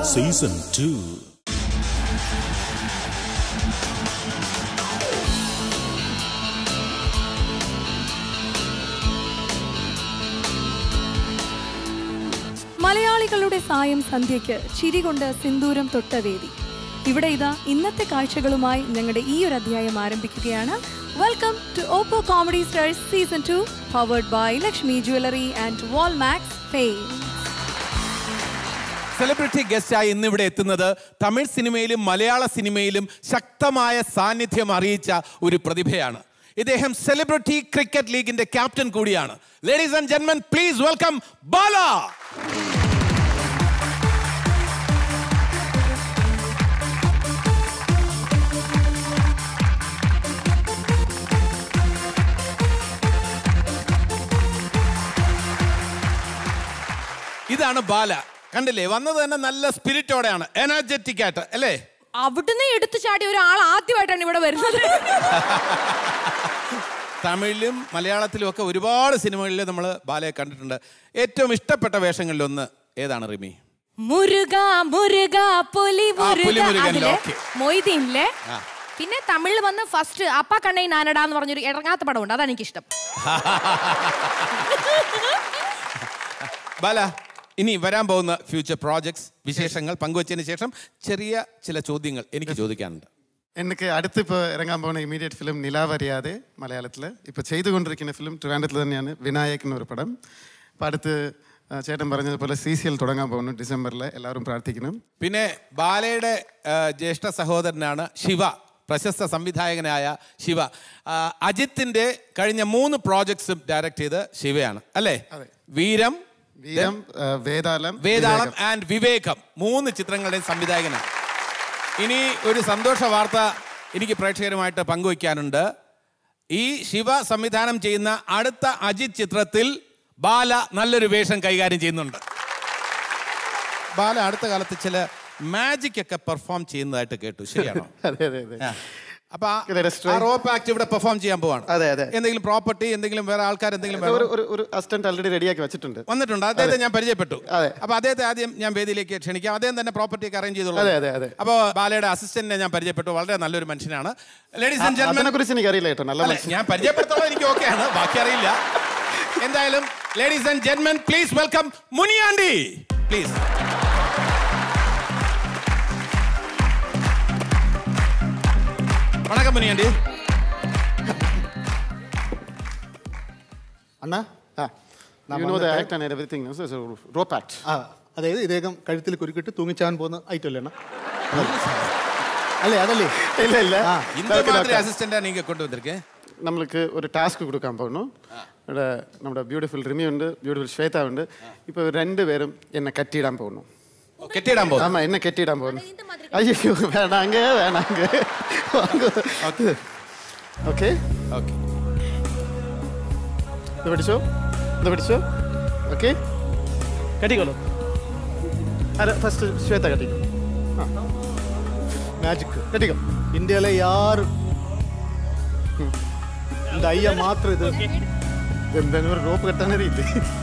Season two മലയാളികളുടെ സായം സന്ധ്യയ്ക്ക് ചിരി കൊണ്ട് സിന്ദൂരം തൊട്ട വേദി ഇവിടെ ഇതാ ഇന്നത്തെ കാഴ്ചകളുമായി ഞങ്ങളുടെ ഈ ഒരു അധ്യായം ആരംഭിക്കുകയാണ് welcome to Oppo comedy stars season two powered by Lakshmi jewellery and Walmax fame celebrity ഗസ്റ്റായി ഇന്ന് ഇവിടെ എത്തുന്നത് തമിഴ് സിനിമയിലും മലയാള സിനിമയിലും ശക്തമായ സാന്നിധ്യം അറിയിച്ച ഒരു പ്രതിഭയാണ് ഇദ്ദേഹം സെലിബ്രിറ്റി ക്രിക്കറ്റ് ലീഗിന്റെ ക്യാപ്റ്റൻ കൂടിയാണ് ലേഡീസ് ആൻഡ് ജെന്മൻ പ്ലീസ് വെൽക്കം ബാല ഇതാണ് ബാല കണ്ടില്ലേ വന്നത് തന്നെ നല്ല സ്പിരിറ്റോടെയാണ് എനർജറ്റിക് ആയിട്ട് അല്ലേ അവിടുന്ന് എടുത്തു ചാടിയ ഒരാൾ ആദ്യമായിട്ടാണ് ഇവിടെ വരുന്നത് തമിഴിലും മലയാളത്തിലും ഒക്കെ ഒരുപാട് സിനിമകളിൽ നമ്മൾ ബാലയെ കണ്ടിട്ടുണ്ട് ഏറ്റവും ഇഷ്ടപ്പെട്ട വേഷങ്ങളിലൊന്ന് ഏതാണ് റിമി മുരുക മുരുക പുലി മുരുക പുലിമുരുകനിലെ, അതിലെ okay. മൊയ്തീനിലെ ആ. പിന്നെ തമിഴിൽ വന്ന് ഫസ്റ്റ് അപ്പ കണ്ണൈ നാനഡ എന്ന് പറഞ്ഞൊരു ഇറങ്ങാത്ത പടമുണ്ട് അതാണ് എനിക്കിഷ്ടം ബാല ഇനി വരാൻ പോകുന്ന ഫ്യൂച്ചർ പ്രോജക്ട്സ് വിശേഷങ്ങൾ പങ്കുവച്ചതിന് ശേഷം ചെറിയ ചില ചോദ്യങ്ങൾ എനിക്ക് ചോദിക്കാനുണ്ട് എനിക്ക് അടുത്ത് ഇപ്പോൾ ഇറങ്ങാൻ പോകുന്ന ഇമീഡിയറ്റ് ഫിലിം നിലാവറിയാതെ മലയാളത്തിൽ ഇപ്പോൾ ചെയ്തുകൊണ്ടിരിക്കുന്ന ഫിലിം ട്രിവാൻഡ്രത്തിൽ തന്നെയാണ് വിനായക് എന്നൊരു പടം അപ്പം അടുത്ത് ആ, ചേട്ടൻ പറഞ്ഞതുപോലെ സി സി എൽ തുടങ്ങാൻ പോകുന്നു ഡിസംബറിൽ എല്ലാവരും പ്രാർത്ഥിക്കണം പിന്നെ ബാലയുടെ ആ, ജ്യേഷ്ഠ സഹോദരനാണ് ശിവ പ്രശസ്ത സംവിധായകനായ ശിവ ആ, അജിത്തിന്റെ കഴിഞ്ഞ മൂന്ന് പ്രോജക്ട്സും ഡയറക്റ്റ് ചെയ്ത് ശിവയാണ് അല്ലേ വീരം വീരം ആ, വേതാളം വേതാളം വിവേകം. ആൻഡ് വിവേകം മൂന്ന് ചിത്രങ്ങളുടെയും സംവിധായകനാണ് ഇനി ഒരു സന്തോഷ വാർത്ത എനിക്ക് പ്രേക്ഷകരുമായിട്ട് പങ്കുവയ്ക്കാനുണ്ട് ഈ ശിവ സംവിധാനം ചെയ്യുന്ന അടുത്ത അജിത് ചിത്രത്തിൽ ബാല നല്ലൊരു വേഷം കൈകാര്യം ചെയ്യുന്നുണ്ട് ബാല അടുത്ത കാലത്ത് ചില മാജിക് ഒക്കെ പെർഫോം ചെയ്യുന്നതായിട്ട് കേട്ടു ശരിയാണോ അതെ അതെ അതെ ആ. അപ്പൊ ആ- Let us try. ആ റോപ്പ് ആക്ട് ഇവിടെ പെർഫോം ചെയ്യാൻ പോവാണ് അതെ, അതെ. എന്തെങ്കിലും പ്രോപ്പർട്ടി എന്തെങ്കിലും വേറെ ആൾക്കാർ എന്തെങ്കിലും ഒരു വേണോ? ഒരു ഒരു അസിസ്റ്റന്റ് ഓൾറെഡി റെഡിയാക്കി വെച്ചിട്ടുണ്ട് വന്നിട്ടുണ്ട് അദ്ദേഹത്തെ ഞാൻ പരിചയപ്പെട്ടു അതെ. അപ്പൊ അദ്ദേഹത്തെ ആദ്യം ഞാൻ വേദിയിലേക്ക് ക്ഷണിക്കാം അദ്ദേഹം തന്നെ പ്രോപ്പർട്ടി ഒക്കെ അറേഞ്ച് ചെയ്തോളൂ അതെ, അതെ, അതെ. അപ്പൊ ബാലയുടെ അസിസ്റ്റന്റിനെ ഞാൻ പരിചയപ്പെട്ടു വളരെ നല്ലൊരു മനുഷ്യനാണ് ലേഡീസ് ആൻഡ് അതിനെ ജെന്മൻ കുറിച്ച് എനിക്ക് അറിയില്ല കേട്ടോ നല്ല മനുഷ്യൻ. ഞാൻ പരിചയപ്പെടുത്തോളം എനിക്ക് ഓക്കെയാണ് ബാക്കി അറിയില്ല എന്തായാലും ലേഡീസ് ആൻഡ് ജെന്മൻ പ്ലീസ് വെൽക്കം മുനിയാണ്ടി പ്ലീസ് വണക്കം മുനിയാണ്ടി അണ്ണാ ആ നാം യു നോ ദ വന്നിട്ട് act and everything rope act ആ അതായത് ഇദ്ദേഹം കഴുത്തിൽ കുരുക്കിട്ട് തൂങ്ങിച്ചാൻ പോകുന്ന ഐറ്റം അല്ലേ അണ്ണാ അല്ലേ അതല്ലേ ഇല്ല ഇല്ല ആ, இந்த மாதிரி அசிஸ்டண்டா நீங்க கொண்டு வந்திருக்கேன் നമ്മൾക്ക് ഒരു ടാസ്ക് കൊടുക്കാൻ പോകുന്നു ഇവിടെ നമ്മുടെ ബ്യൂട്ടിഫുൾ റിമി ഉണ്ട് ബ്യൂട്ടിഫുൾ ശ്വേത ഉണ്ട് ഇപ്പോൾ രണ്ടുപേരും എന്നെ കെട്ടിയിടാൻ പോകുന്നു கெட்டிடாம போதும் ആമാ എന്നെ കെട്ടിയിടാൻ പോകുന്നു അയ്യോ വേണാങ്ക വേണാങ്ക ഓക്കെ ஓகே ഇത് പിടിച്ചോ ഇത് പിടിച്ചോ ഓക്കെ കെട്ടിക്കോളൂ അല്ല ഫസ്റ്റ് ശ്വേത കെട്ടിക്കോ மேஜிக் കെട്ടിക്കോ இந்தியாவில் யார் இந்த ஐயா மாத்திரம் இது ഇതെന്താണ് ഒരു റോപ്പ് കെട്ടാൻ അറിയില്ലേ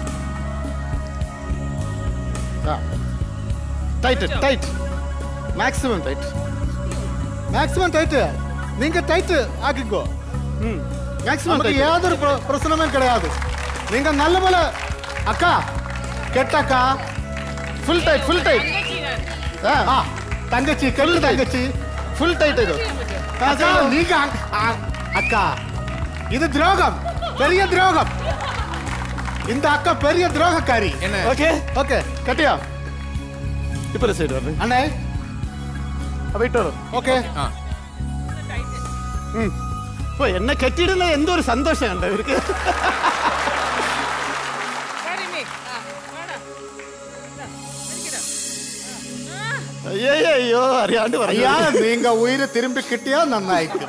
ആ tight tight maximum tight maximum tight நீங்க டைட்டு ஆக்கிக்கோ മാക്സിമം நமக்கு ஏதொரு பிர- பிரச்சனமே கிடையாது நீங்க நல்ல போல அக்கா கெட்டக்கா ഫുൾ ടൈറ്റ് ഫുൾ ടൈറ്റ് ஆ தங்கச்சி கெட்டு தங்கச்சி ഫുൾ ടൈറ്റ് ചെയ്തോ அக்கா, நீங்க அங்க- ஆ, அக்கா இது துரோகம் பெரிய துரோகம் இந்த அக்கா பெரிய துரோகக்காரி என்ன? ஓகே ஓகே കട്ടിയാ ഇപ്പൊ സൈഡ് പറഞ്ഞു அண்ணே അപ്പൊ ഇട്ടോളൂ ஓகே ஆ ഇപ്പൊ എന്നെ കെട്ടിയിടുന്ന എന്തോ ഒരു സന്തോഷം കണ്ടോ ഇവർക്ക് അയ്യോ അയ്യോ അറിയാണ്ട് ஐயா പറയാ நீங்க உயிரை திரும்பி கிட்டியா நன்னாயிருக்கு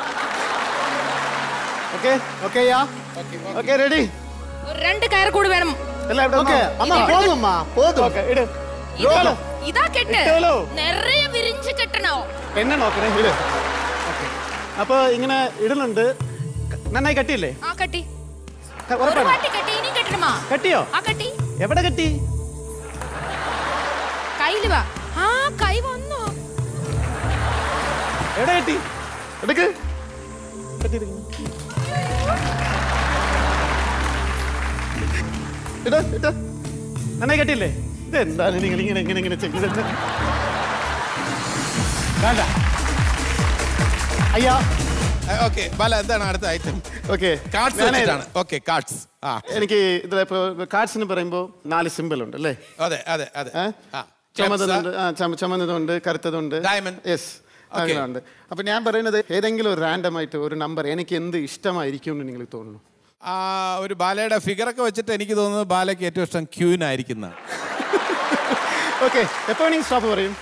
ഓക്കെ ஓகேயா ഓക്കെ റെഡി ഒരു രണ്ട് കയർ കൂടി വേണം എല്ലാം ഇവിടെ ஓகே அம்மா போதும்மா போதும் ഓക്കെ ഇട് ഇതാ- ഇതാ കെട്ട് ഇട്ടോളൂ. നിറയെ വിരിഞ്ച് കെട്ടണോ എന്നെ നോക്കണേ ഇട് ഓക്കെ അപ്പൊ ഇങ്ങനെ ഇടുന്നുണ്ട് ക- നന്നായി കട്ടിയില്ലേ ആ കെട്ടി ക- ഒരു ഉറപ്പാണോ വാട്ടി കെട്ടി ഇനി കെട്ടണമാ കട്ടിയോ ആ കെട്ടി എവിടെ കെട്ടി കയ്യില് വാ ആ കൈ വന്നു എവിടെ കെട്ടി എടുക്ക് ഇട ഇട നന്നായി കെട്ടില്ലേ ഇത് എന്താണ് നിങ്ങൾ ഇങ്ങനെ ഇങ്ങനെ ഇങ്ങനെ ചെയ്യുന്നത് വേണ്ട അയ്യോ ഓക്കെ ബാല എന്താണ് അടുത്ത ഐറ്റം ഓക്കെ കാർഡ്സ് വെച്ചിട്ടാണ് ഓക്കെ കാർഡ്സ് ആ എനിക്ക് ഇതിലിപ്പോ കാർഡ്സ് എന്ന് പറയുമ്പോൾ നാല് സിമ്പിൾ ഉണ്ട് അല്ലേ അതെ അതെ അതെ ഏ? ആ ചുമന്നതുണ്ട് ആ ചുമ- ചുമന്നതുണ്ട് കറുത്തതുണ്ട് Diamond. Yes Okay. അങ്ങനെയുണ്ട് അപ്പൊ ഞാൻ പറയുന്നത് ഏതെങ്കിലും ഒരു റാൻഡം ആയിട്ട് ഒരു നമ്പർ എനിക്ക് എന്ത് ഇഷ്ടമായിരിക്കും എന്ന് നിങ്ങൾ തോന്നുന്നു ആ ഒരു ബാലയുടെ ഫിഗറൊക്കെ വെച്ചിട്ട് എനിക്ക് തോന്നുന്നത് ബാലയ്ക്ക് ഏറ്റവും ഇഷ്ടം ക്യൂൻ ആയിരിക്കുന്നതാണ് ഓക്കെ എപ്പോ വേണമെങ്കിൽ സ്റ്റോപ്പ് പറയും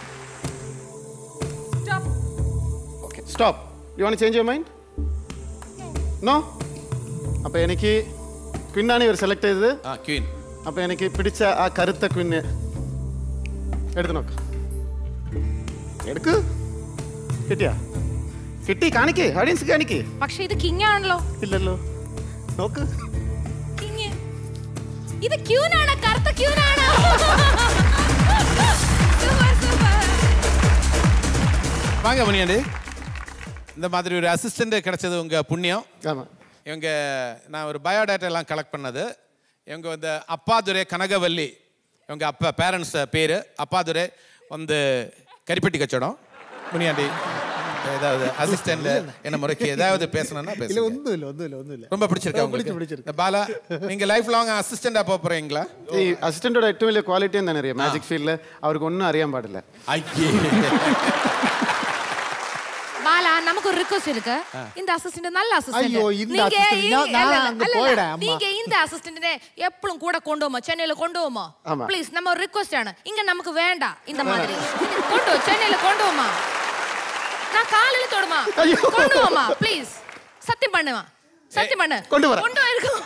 okay stop you want change your mind no അപ്പൊ എനിക്ക് ക്വിന്നാണ് ഇവർ സെലക്ട് ചെയ്തത് ആ ക്യൂൻ അപ്പൊ എനിക്ക് പിടിച്ച ആ കറുത്ത ക്വിന്ന് എടുത്ത് നോക്ക് എടുക്ക് കിട്ടിയാ കിട്ടി കാണിക്കേ ഓഡിയൻസ് കാണിക്കേ പക്ഷെ ഇത് കിങ് ആണല്ലോ ഇല്ലല്ലോ നോക്ക് കിങ് ഇത് ക്യൂനാണ് കറുത്ത ക്യൂനാണ് സൂപ്പർ സൂപ്പർ வாங்க முனியாண்டு இந்த மாதிரி ஒரு அசிஸ்டண்ட் கிடைச்சது உங்க புண்ணியம் ஆமா இவங்க நான் ஒரு பயோடேட்டா எல்லாம் கலெக்ட் பண்ணது இவங்க வந்து அப்பாதுரை கனகவல்லி இவங்க அப்பா பேரண்ட்ஸ் பேர் அப்பாதுரை வந்து கரிப்பட்டி கச்சடம் முனியாண்டி ஏதாவது அசிஸ்டன்ட் என்ன முறைக்கு ஏதாவது பேசணும்னா ഇല്ല பேசுங்க ഒന്നുമില്ല ഒന്നുമില്ല ഒന്നുമില്ല ரொம்ப பிடிச்சிருக்கா பிடிச்சு, உங்களுக்கு பிடிச்சிருக்கு. இந்த பாலா நீங்க லைஃப் லாங் அசிஸ்டண்டா போக போறீங்களா ഈ അസിസ്റ്റന്റോட ഏറ്റവും വലിയ ക്വാളിറ്റി എന്താണെന്ന് അറിയാം മാജിക് ഫീൽഡിൽ അവർക്ക് ഒന്നും അറിയാൻ പാടില്ല ஐயே பாலா நமக்கு ஒரு ரிக்வெஸ்ட் இருக்கு இந்த அசிஸ்டன்ட் நல்ல அசிஸ்டன்ட் ஐயோ, இந்த assistant, நான் நான் அங்க போயிடேன், அம்மா. நீங்க இந்த அசிஸ்டன்ட் எப்பளும் கூட கொண்டு போமா சென்னையில கொண்டு போமா ஆமா. ப்ளீஸ் நம்ம ஒரு ரிக்வெஸ்ட் ആണ് இங்க நமக்கு வேண்டாம் இந்த மாதிரி கொண்டு வா, சென்னையில கொண்டு போமா நான் காலையில தொடுமா ஐயோ. கொண்டு போமா ப்ளீஸ் சத்தியம் பண்ணுமா சத்தியம் பண்ணு கொண்டு வரேன். கொண்டு இருக்கும்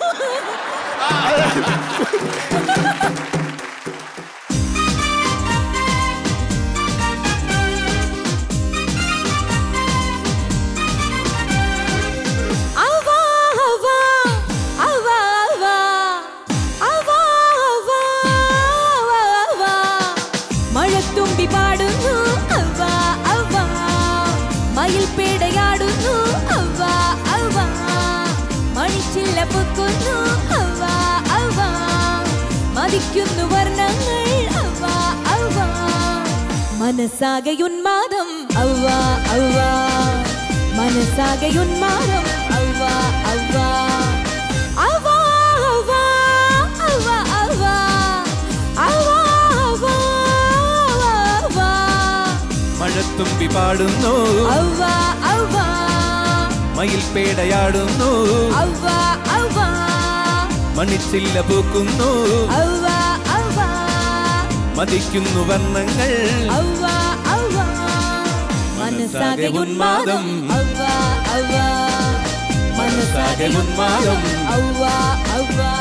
അവ്വാ അവ്വാ അവ്വാ അവ്വാ അവ്വാ അവ്വാ അവ്വാ മഴത്തുമ്പി പാടുന്നു അവ്വാ അവ്വാ മയിൽ പേടയാടുന്നു അവ്വാ അവ്വാ മണിച്ചില്ല പൊക്കുന്നു അവ്വാ അവ്വാ മതിക്കുന്നു വർണ്ണങ്ങൾ അവ്വാ അവ്വാ മനസ്സാകെ ഉന്മാദം അവ്വാ അവ്വാ മനസ്സാകെ ഉന്മാദം അവ്വാ അവ്വാ അവ്വാ അവ്വാ അവ്വാ അവ്വാ അവ്വാ അവ്വാ അവ്വാ മഴത്തുമ്പി പാടുന്നു അവ്വാ അവ്വാ മയിൽ പേടയാടുന്നു അവ്വാ അവ്വാ മണിച്ചില്ല പൂക്കുന്നു അവ്വാ അവ്വാ മതിക്കുന്നു വർണ്ണങ്ങൾ അവ്വാ അവ്വാ മനസ്സാകെ ഉന്മാദം അവ്വാ അവ്വാ മനസ്സാകെ ഉന്മാദം അവ്വാ അവ്വാ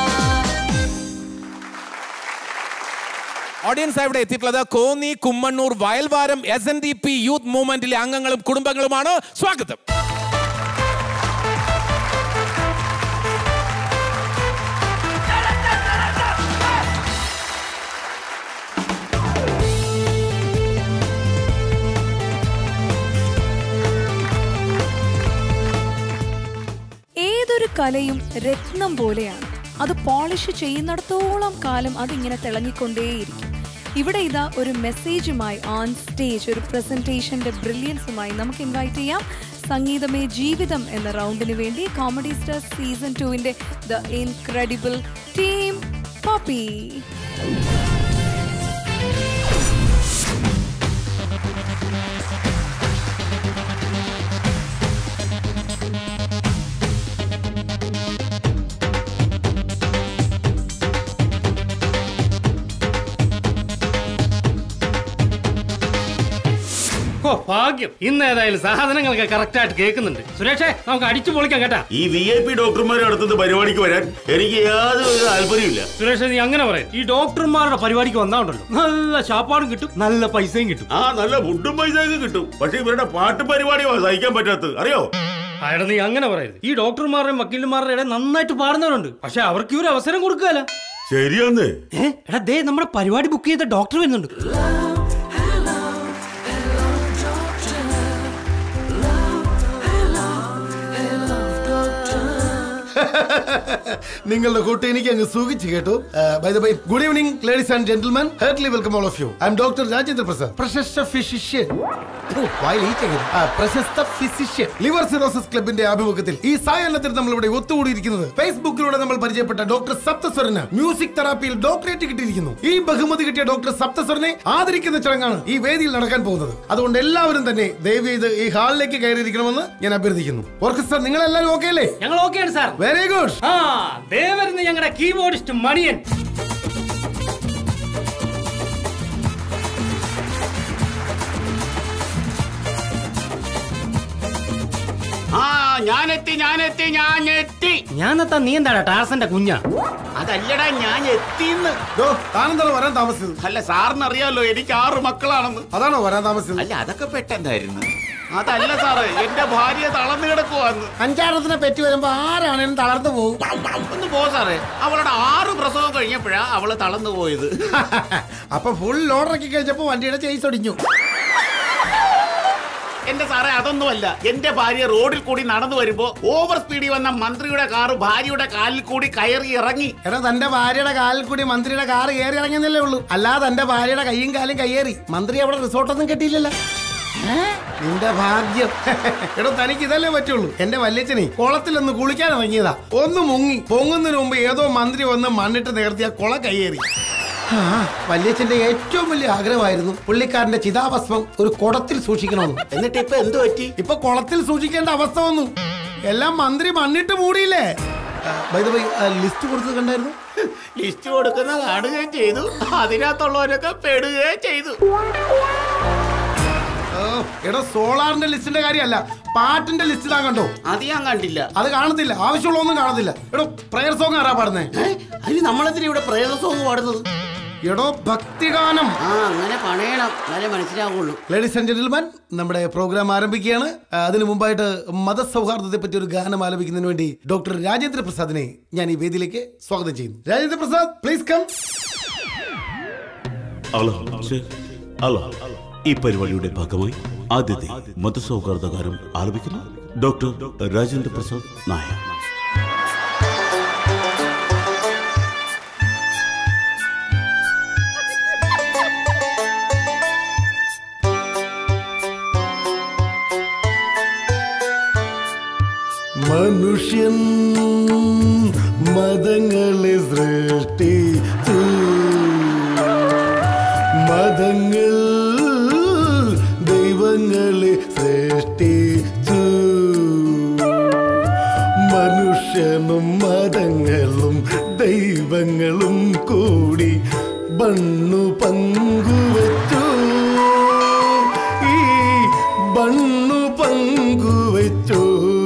ഓഡിയൻസ് ഇവിടെ എത്തിയിട്ടുള്ളത് Konni Kummannur Vayalvaram S N D P youth മൂവ്മെന്റിലെ അംഗങ്ങളും കുടുംബങ്ങളുമാണ് സ്വാഗതം ഏതൊരു കലയും രത്നം പോലെയാണ് അത് പോളിഷ് ചെയ്യുന്നിടത്തോളം കാലം അതിങ്ങനെ തിളങ്ങിക്കൊണ്ടേയിരിക്കും ഇവിടെ ഇതാ ഒരു മെസ്സേജുമായി ഓൺ സ്റ്റേജ് ഒരു പ്രസന്റേഷന്റെ ബ്രില്യൻസുമായി നമുക്ക് ഇൻവൈറ്റ് ചെയ്യാം സംഗീതമേ ജീവിതം എന്ന റൗണ്ടിന് വേണ്ടി കോമഡി സ്റ്റാർ സീസൺ ടുവിന്റെ ദ ഇൻക്രെഡിബിൾ ടീം പോപ്പി ഓ ഭാഗ്യം ഇന്ന് ഏതായാലും സാധനങ്ങളൊക്കെ കറക്റ്റ് ആയിട്ട് കേൾക്കുന്നുണ്ട് സുരേഷേ നമുക്ക് അടിച്ചു പൊളിക്കാം കേട്ടാ ഈ വി ഐ പി ഡോക്ടർമാർ നടത്തുന്ന പരിപാടിക്ക് വരാൻ എനിക്ക് യാതൊരു താല്പര്യമില്ല സുരേഷ് നീ അങ്ങനെ പറയും ഈ ഡോക്ടർമാരുടെ പരിപാടിക്ക് വന്നാണ്ടല്ലോ നല്ല ശാപ്പാടും കിട്ടും നല്ല പൈസയും കിട്ടും ആ നല്ല ഫുഡും പൈസയൊക്കെ കിട്ടും പക്ഷെ ഇവരുടെ പാട്ട് പരിപാടി സഹിക്കാൻ പറ്റാത്തത് അറിയോ അയാൾ നീ അങ്ങനെ പറയരുത് ഈ ഡോക്ടർമാരുടെയും വക്കീലന്മാരുടെ ഇടയിൽ നന്നായിട്ട് പാടുന്നവരുണ്ട് പക്ഷെ അവർക്ക് ഈ ഒരു അവസരം കൊടുക്കാല ശരിയാന്നേ ഏ എടാ ദേ നമ്മുടെ പരിപാടി ബുക്ക് ചെയ്ത ഡോക്ടർ വരുന്നുണ്ട് നിങ്ങളുടെ കൂട്ട് എനിക്ക് അങ്ങ് സുഖിച്ചു കേട്ടു by the by good evening ladies and gentlemen heartly welcome all of you I am doctor Rajendra Prasad പ്രശസ്ത ഫിസിഷ്യൻ പ്രശസ്ത ഫിസിഷ്യൻ ലിവർ സിറോസിസ് ക്ലബിന്റെ ആഭിമുഖ്യത്തിൽ ഈ സായാഹ്നത്തിൽ നമ്മൾ ഇവിടെ ഒത്തുകൂടിയിരിക്കുന്നത് ഫേസ്ബുക്കിലൂടെ നമ്മൾ പരിചയപ്പെട്ട ഡോക്ടർ സപ്തസ്വരന് മ്യൂസിക് തെറാപ്പിയിൽ ഡോക്ടറേറ്റ് കിട്ടിയിരിക്കുന്നു ഈ ബഹുമതി കിട്ടിയ ഡോക്ടർ സപ്തസ്വരനെ ആദരിക്കുന്ന ചടങ്ങാണ് ഈ വേദിയിൽ നടക്കാൻ പോകുന്നത് അതുകൊണ്ട് എല്ലാവരും തന്നെ ദയവ് ചെയ്ത് ഈ ഹാളിലേക്ക് കയറിയിരിക്കണമെന്ന് ഞാൻ അഭ്യർത്ഥിക്കുന്നു ഓർക്കസ്ട്ര നിങ്ങൾ എല്ലാവരും ഓക്കെ അല്ലേ ഞങ്ങൾ ഓക്കെയാണ് സാർ വെരി ഗുഡ് ആ ദേ വരുന്ന ഞങ്ങളുടെ കീബോർഡിസ്റ്റ് മണിയൻ ആ ഞാനെത്തി ഞാനെത്തി ഞാൻ എത്തി ഞാൻ എത്താ നീ എന്താടാ ടാർസന്റെ കുഞ്ഞ അതല്ലടാ ഞാൻ എത്തിന്ന് താനെന്താണ് വരാൻ താമസിച്ചത് അല്ല സാറിന് അറിയാലോ എനിക്ക് ആറ് മക്കളാണെന്ന് അതാണോ വരാൻ താമസിച്ചത് അല്ല അതൊക്കെ പെട്ടെന്നായിരുന്നു അതല്ല സാറ് എന്റെ ഭാര്യ തളർന്നു കിടക്കുവാന്ന് അഞ്ചാറത്തിനെ പറ്റി വരുമ്പോ ആരാണേലും തളർന്നു പോകും ഒന്ന് പോ സാറേ അവളുടെ ആറ് പ്രസവം കഴിഞ്ഞപ്പോഴാ അവള് തളർന്നു പോയത് അപ്പൊ ഫുൾ ലോഡറൊക്കെ കഴിച്ചപ്പോ വണ്ടിയുടെ ചേസ് ഒടിഞ്ഞു എന്റെ സാറേ അതൊന്നുമല്ല എന്റെ ഭാര്യ റോഡിൽ കൂടി നടന്നു വരുമ്പോ ഓവർ സ്പീഡിൽ വന്ന മന്ത്രിയുടെ കാറ് ഭാര്യയുടെ കാലിൽ കൂടി കയറി ഇറങ്ങി എടാ തന്റെ ഭാര്യയുടെ കാലിൽ കൂടി മന്ത്രിയുടെ കാറ് കയറി ഇറങ്ങിയെന്നല്ലേ ഉള്ളൂ അല്ലാതെ തന്റെ ഭാര്യയുടെ കൈയും കാലും കയ്യേറി മന്ത്രി അവിടെ റിസോർട്ടൊന്നും കിട്ടിയില്ലല്ലോ ഏ? നിന്റെ ഭാഗ്യം എടോ തനിക്ക് ഇതല്ലേ പറ്റുള്ളൂ എന്റെ വല്യച്ഛനെ കുളത്തിൽ ഒന്ന് കുളിക്കാൻ ഇറങ്ങിയതാ ഒന്ന് മുങ്ങി പൊങ്ങുന്നതിന് മുമ്പ് ഏതോ മന്ത്രി വന്ന് മണ്ണിട്ട് നേർത്തിയ കുള കയ്യേറി ആ വല്യച്ഛന്റെ ഏറ്റവും വലിയ ആഗ്രഹമായിരുന്നു പുള്ളിക്കാരന്റെ ചിതാഭസ്മം ഒരു കുടത്തിൽ സൂക്ഷിക്കണമെന്ന് എന്നിട്ട് ഇപ്പൊ എന്ത് പറ്റി ഇപ്പൊ കുളത്തിൽ സൂക്ഷിക്കേണ്ട അവസ്ഥ വന്നു എല്ലാം മന്ത്രി മണ്ണിട്ട് മൂടിയില്ലേ ബൈ ബൈ ലിസ്റ്റ് കൊടുത്തത് കണ്ടായിരുന്നു ലിസ്റ്റ് കൊടുക്കുന്ന കാണുകയും ചെയ്തു അതിനകത്തുള്ളവരൊക്കെ പെടുകയും ചെയ്തു ഓ, എടോ സോളാറിന്റെ ലിസ്റ്റിന്റെ കാര്യമല്ല പാട്ടിന്റെ ലിസ്റ്റ് താൻ കണ്ടോ അത് ഞാൻ കണ്ടില്ല അത് കാണത്തില്ല ആവശ്യമുള്ളൊന്നും കാണത്തില്ല എടോ പ്രയർ സോങ് ആരാ പാടുന്നേ അതിന് നമ്മളെന്തിനാ ഇവിടെ പ്രേത സോങ് പാടുന്നത് എടോ ഭക്തിഗാനം ആ അങ്ങനെ പണയണം എന്നാലേ മനസ്സിലാവുള്ളൂ ലേഡീസ് ആൻഡ് ജെന്റിൽമാൻ നമ്മുടെ പ്രോഗ്രാം ആരംഭിക്കുകയാണ് ആ, അതിനു മുമ്പായിട്ട് മതസൗഹാർദ്ദത്തെ പറ്റി ഒരു ഗാനം ആലപിക്കുന്നതിന് വേണ്ടി ഡോക്ടർ രാജേന്ദ്ര പ്രസാദിനെ ഞാൻ ഈ വേദിയിലേക്ക് സ്വാഗതം ചെയ്യുന്നു Rajendra Prasad please come hello sir. Hello ഈ പരിപാടിയുടെ ഭാഗമായി ആദ്യത്തെ മതസൗഹാർദ്ദകാരം ആലപിക്കുന്നു ഡോക്ടർ രാജേന്ദ്ര പ്രസാദ് നായർ മനുഷ്യൻ മതങ്ങളെ സൃഷ്ടിച്ചു മതങ്ങൾ ദൈവങ്ങളെ സൃഷ്ടിച്ചു മനുഷ്യനും മതങ്ങളും ദൈവങ്ങളും കൂടി ബണ്ണു പങ്കുവച്ചു ഈ ബണ്ണു പങ്കുവച്ചു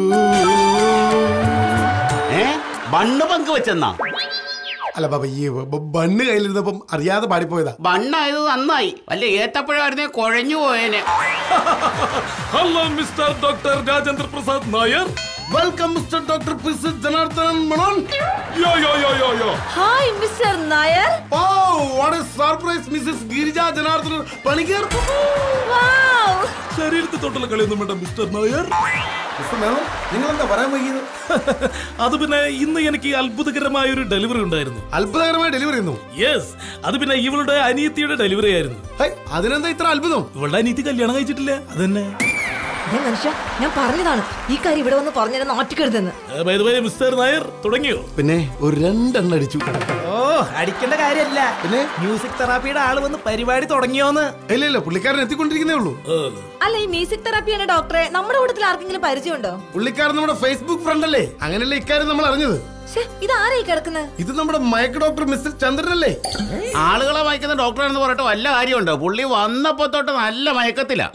ഏ ബണ്ണ് പങ്കുവെച്ചെന്നാ അല്ല ബാബ ഈ ബ- ബണ്ണ് കയ്യിലിരുന്നപ്പം അറിയാതെ പാടിപ്പോയതാ ബണ്ണായത് നന്നായി വല്ല ഏത്തപ്പഴമായിരുന്നേ കുഴഞ്ഞു പോയേനെ hello mister doctor Rajendra Prasad Nair welcome mister doctor Janardhanan Menon yo yo yo yo yo hi mister Nair oh what a surprise Mrs Girija Janardhanan Panicker wow ശരീരത്തെ തൊട്ടുള്ള കളിയൊന്നും വേണ്ട മിസ്റ്റർ നായർ മിസ്റ്റർ മേനോൻ നിങ്ങൾ എന്താ പറയാൻ വൈകിയത് അത് പിന്നെ ഇന്ന് എനിക്ക് അത്ഭുതകരമായ ഒരു ഡെലിവറി ഉണ്ടായിരുന്നു അത്ഭുതകരമായ ഡെലിവറി ചെയ്യുന്നു യെസ് അത് പിന്നെ ഇവളുടെ അനിയത്തിയുടെ ഡെലിവറി ആയിരുന്നു അതിനെന്താ ഇത്ര അത്ഭുതം ഇവളുടെ അനിയത്തി കല്യാണം കഴിച്ചിട്ടില്ല അതന്നെ ദേ മനുഷ്യ ഞാൻ പറഞ്ഞതാണ് ഈ കാര്യം ഇവിടെ വന്ന് പറഞ്ഞിരുന്ന നാട്ടിക്കരുതെന്ന് by the way mister Nair തുടങ്ങിയോ പിന്നെ ഒരു രണ്ടെണ്ണം അടിച്ചു ഓ അടിക്കേണ്ട കാര്യമല്ല പിന്നെ മ്യൂസിക് തെറാപ്പിയുടെ ആള് വന്ന് പരിപാടി തുടങ്ങിയോന്ന് ഇല്ല ഇല്ല പുള്ളിക്കാരൻ എത്തിക്കൊണ്ടിരിക്കുന്നേ ഉള്ളൂ അല്ല ഈ മ്യൂസിക് തെറാപ്പിയാണ് ഡോക്ടറെ നമ്മുടെ കൂട്ടത്തിൽ ആർക്കെങ്കിലും പരിചയമുണ്ടോ പുള്ളിക്കാരൻ നമ്മുടെ ഫേസ്ബുക്ക് ഫ്രണ്ട് അല്ലേ അങ്ങനെയല്ലേ ഇക്കാര്യം നമ്മൾ അറിഞ്ഞത് ശ്ശേ, ഇത് ആരായി കിടക്കുന്നത് ഇത് നമ്മുടെ മയക്ക് ഡോക്ടർ മിസ്റ്റർ ചന്ദ്രനല്ലേ ആളുകളെ വായിക്കുന്ന ഡോക്ടറാണെന്ന് പറഞ്ഞിട്ട് വല്ല കാര്യമുണ്ടോ പുള്ളി വന്നപ്പോ തൊട്ട് നല്ല മയക്കത്തില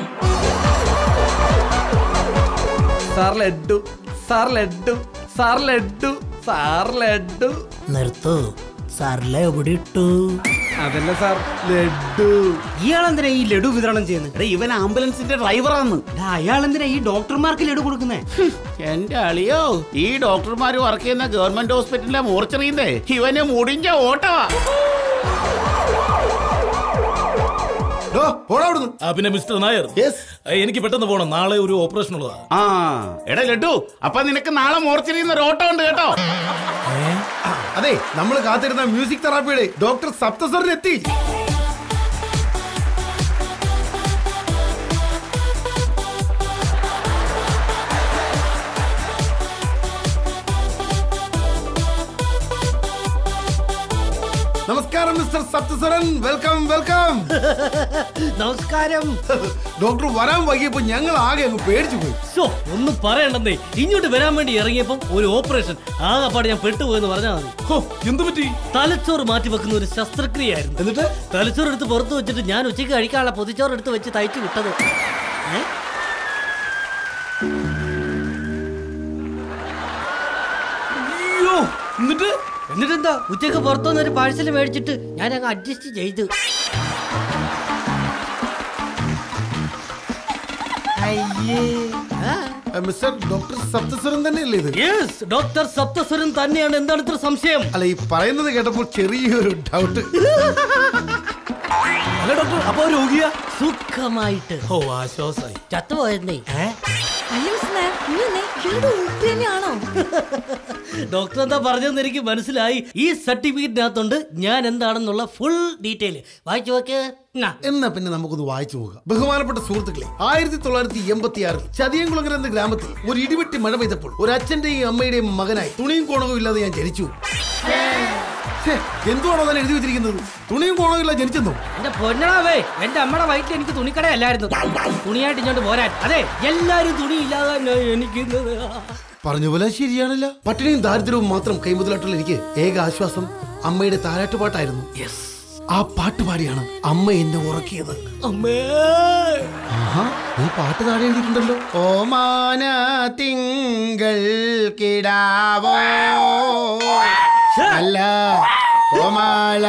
sir laddu sir laddu sir laddu sir laddu നിർത്തൂ സാറിലെ എവിടെ ഇട്ടു അതല്ല സാർ ലഡ്ഡു ഇയാളെന്തിനാ ഈ ലഡു വിതരണം ചെയ്യുന്നത് എടാ ഇവൻ ആംബുലൻസിന്റെ ഡ്രൈവറാന്ന് അയാളെന്തിനാ ഈ ഡോക്ടർമാർക്ക് ലഡു കൊടുക്കുന്നേ എന്റെ അളിയോ ഈ ഡോക്ടർമാര് വർക്ക് ചെയ്യുന്ന ഗവൺമെന്റ് ഹോസ്പിറ്റലിലെ മോർച്ചറിയുന്നേ ഇവന് മുടിഞ്ഞ ഓട്ടവാ ആ പിന്നെ മിസ്റ്റർ നായർ എനിക്ക് പെട്ടെന്ന് പോകണം നാളെ ഒരു ഓപ്പറേഷൻ ഉള്ളതാ ആ എടാ ലഡു അപ്പൊ നിനക്ക് നാളെ മോർച്ചറിയിൽ നിന്ന് ഒരു ഓട്ടം ഉണ്ട് കേട്ടോ അതെ നമ്മൾ കാത്തിരുന്ന മ്യൂസിക് തെറാപ്പിയുടെ ഡോക്ടർ സപ്തസ്വരൻ എത്തി നമസ്കാരം മിസ്റ്റർ സപ്തസ്വരൻ വെൽക്കം വെൽക്കം നമസ്കാരം ഡോക്ടർ വരാൻ വൈകിയപ്പോ ഞങ്ങൾ ആകെ അങ്ങ് പേടിച്ചു പോയി ശോ, ഒന്നും പറയണ്ടെന്നേ ഇങ്ങോട്ട് വരാൻ വേണ്ടി ഇറങ്ങിയപ്പം ഒരു ഓപ്പറേഷൻ ആകെപ്പാട് ഞാൻ പെട്ടുപോയെന്ന് പറഞ്ഞാൽ മതി എന്ത് പറ്റി തലച്ചോറ് മാറ്റി വെക്കുന്ന ഒരു ശസ്ത്രക്രിയയായിരുന്നു എന്നിട്ട് തലച്ചോറ് എടുത്ത് പുറത്ത് വെച്ചിട്ട് ഞാൻ ഉച്ചയ്ക്ക് കഴിക്കാനുള്ള പൊതിച്ചോറ് എടുത്ത് വെച്ച് തയ്ച്ചു വിട്ടത് ഏ? അയ്യോ എന്നിട്ട് എന്നിട്ടെന്താ ഉച്ചയ്ക്ക് പുറത്തുനിന്ന് ഒരു പാഴ്സൽ മേടിച്ചിട്ട് ഞാൻ അങ്ങ് അഡ്ജസ്റ്റ് ചെയ്തു മിസ്റ്റർ ഡോക്ടർ സപ്തസ്വരൻ തന്നെയല്ലേ ഇത് യെസ് ഡോക്ടർ സപ്തസ്വരൻ തന്നെയാണ് എന്താണ് ഇത്ര സംശയം അല്ല ഈ പറയുന്നത് കേട്ടപ്പോൾ ചെറിയൊരു ഡൗട്ട് അല്ല ഡോക്ടർ അപ്പൊ രോഗിയാ സുഖമായിട്ട് ഓ ആശ്വാസായി ചത്തുപോയെന്നേ അല്ല മിസ് നായർ ഇങ്ങനെ ഇയാളുടെ ഊട്ടി തന്നെയാണോ ഡോക്ടർ എന്താ പറഞ്ഞതെന്ന് എനിക്ക് മനസ്സിലായി ഈ സർട്ടിഫിക്കറ്റിനകത്തുണ്ട് ഞാൻ എന്താണെന്നുള്ള ഫുൾ ഡീറ്റെയിൽ വായിച്ചു നോക്ക് നാ. എന്നാ പിന്നെ നമുക്കൊന്ന് വായിച്ചു പോകാം ബഹുമാനപ്പെട്ട സുഹൃത്തുക്കളെ ആയിരത്തി തൊള്ളായിരത്തി എൺപത്തി ആറിൽ ചതിയംകുളങ്ങര എന്ന ഗ്രാമത്തിൽ ഒരു ഇടിവെട്ടി മഴ പെയ്തപ്പോൾ ഒരു അച്ഛന്റെയും അമ്മയുടെയും മകനായി തുണിയും കോണവും ഇല്ലാതെ ഞാൻ ജനിച്ചു ഛേ, എന്തുവാണോ ഞാൻ എഴുതി വെച്ചിരിക്കുന്നത് തുണിയും കോണവും ഇല്ലാതെ ജനിച്ചെന്നോ എന്റെ പൊന്നടാവേ എന്റെ അമ്മയുടെ വയറ്റിൽ എനിക്ക് തുണിക്കടയല്ലായിരുന്നു തുണിയായിട്ട് ഇങ്ങോട്ട് പോരാൻ അതെ എല്ലാരും തുണി ഇല്ലാതെ എനിക്ക് പറഞ്ഞ പോലെ ശരിയാണല്ല പട്ടിണിയും ദാരിദ്ര്യവും മാത്രം കൈമുതലായിട്ടുള്ള എനിക്ക് ഏക ആശ്വാസം അമ്മയുടെ താരാട്ടുപാട്ടായിരുന്നു ആ പാട്ട് പാടിയാണ് അമ്മ എന്നെ ഉറക്കിയത് അമ്മേ ആഹാ, നീ പാട്ട് താഴെ എഴുതിയിട്ടുണ്ടല്ലോ ഓമാന തിങ്കൾ കിടാവോ അല്ല ഓമാല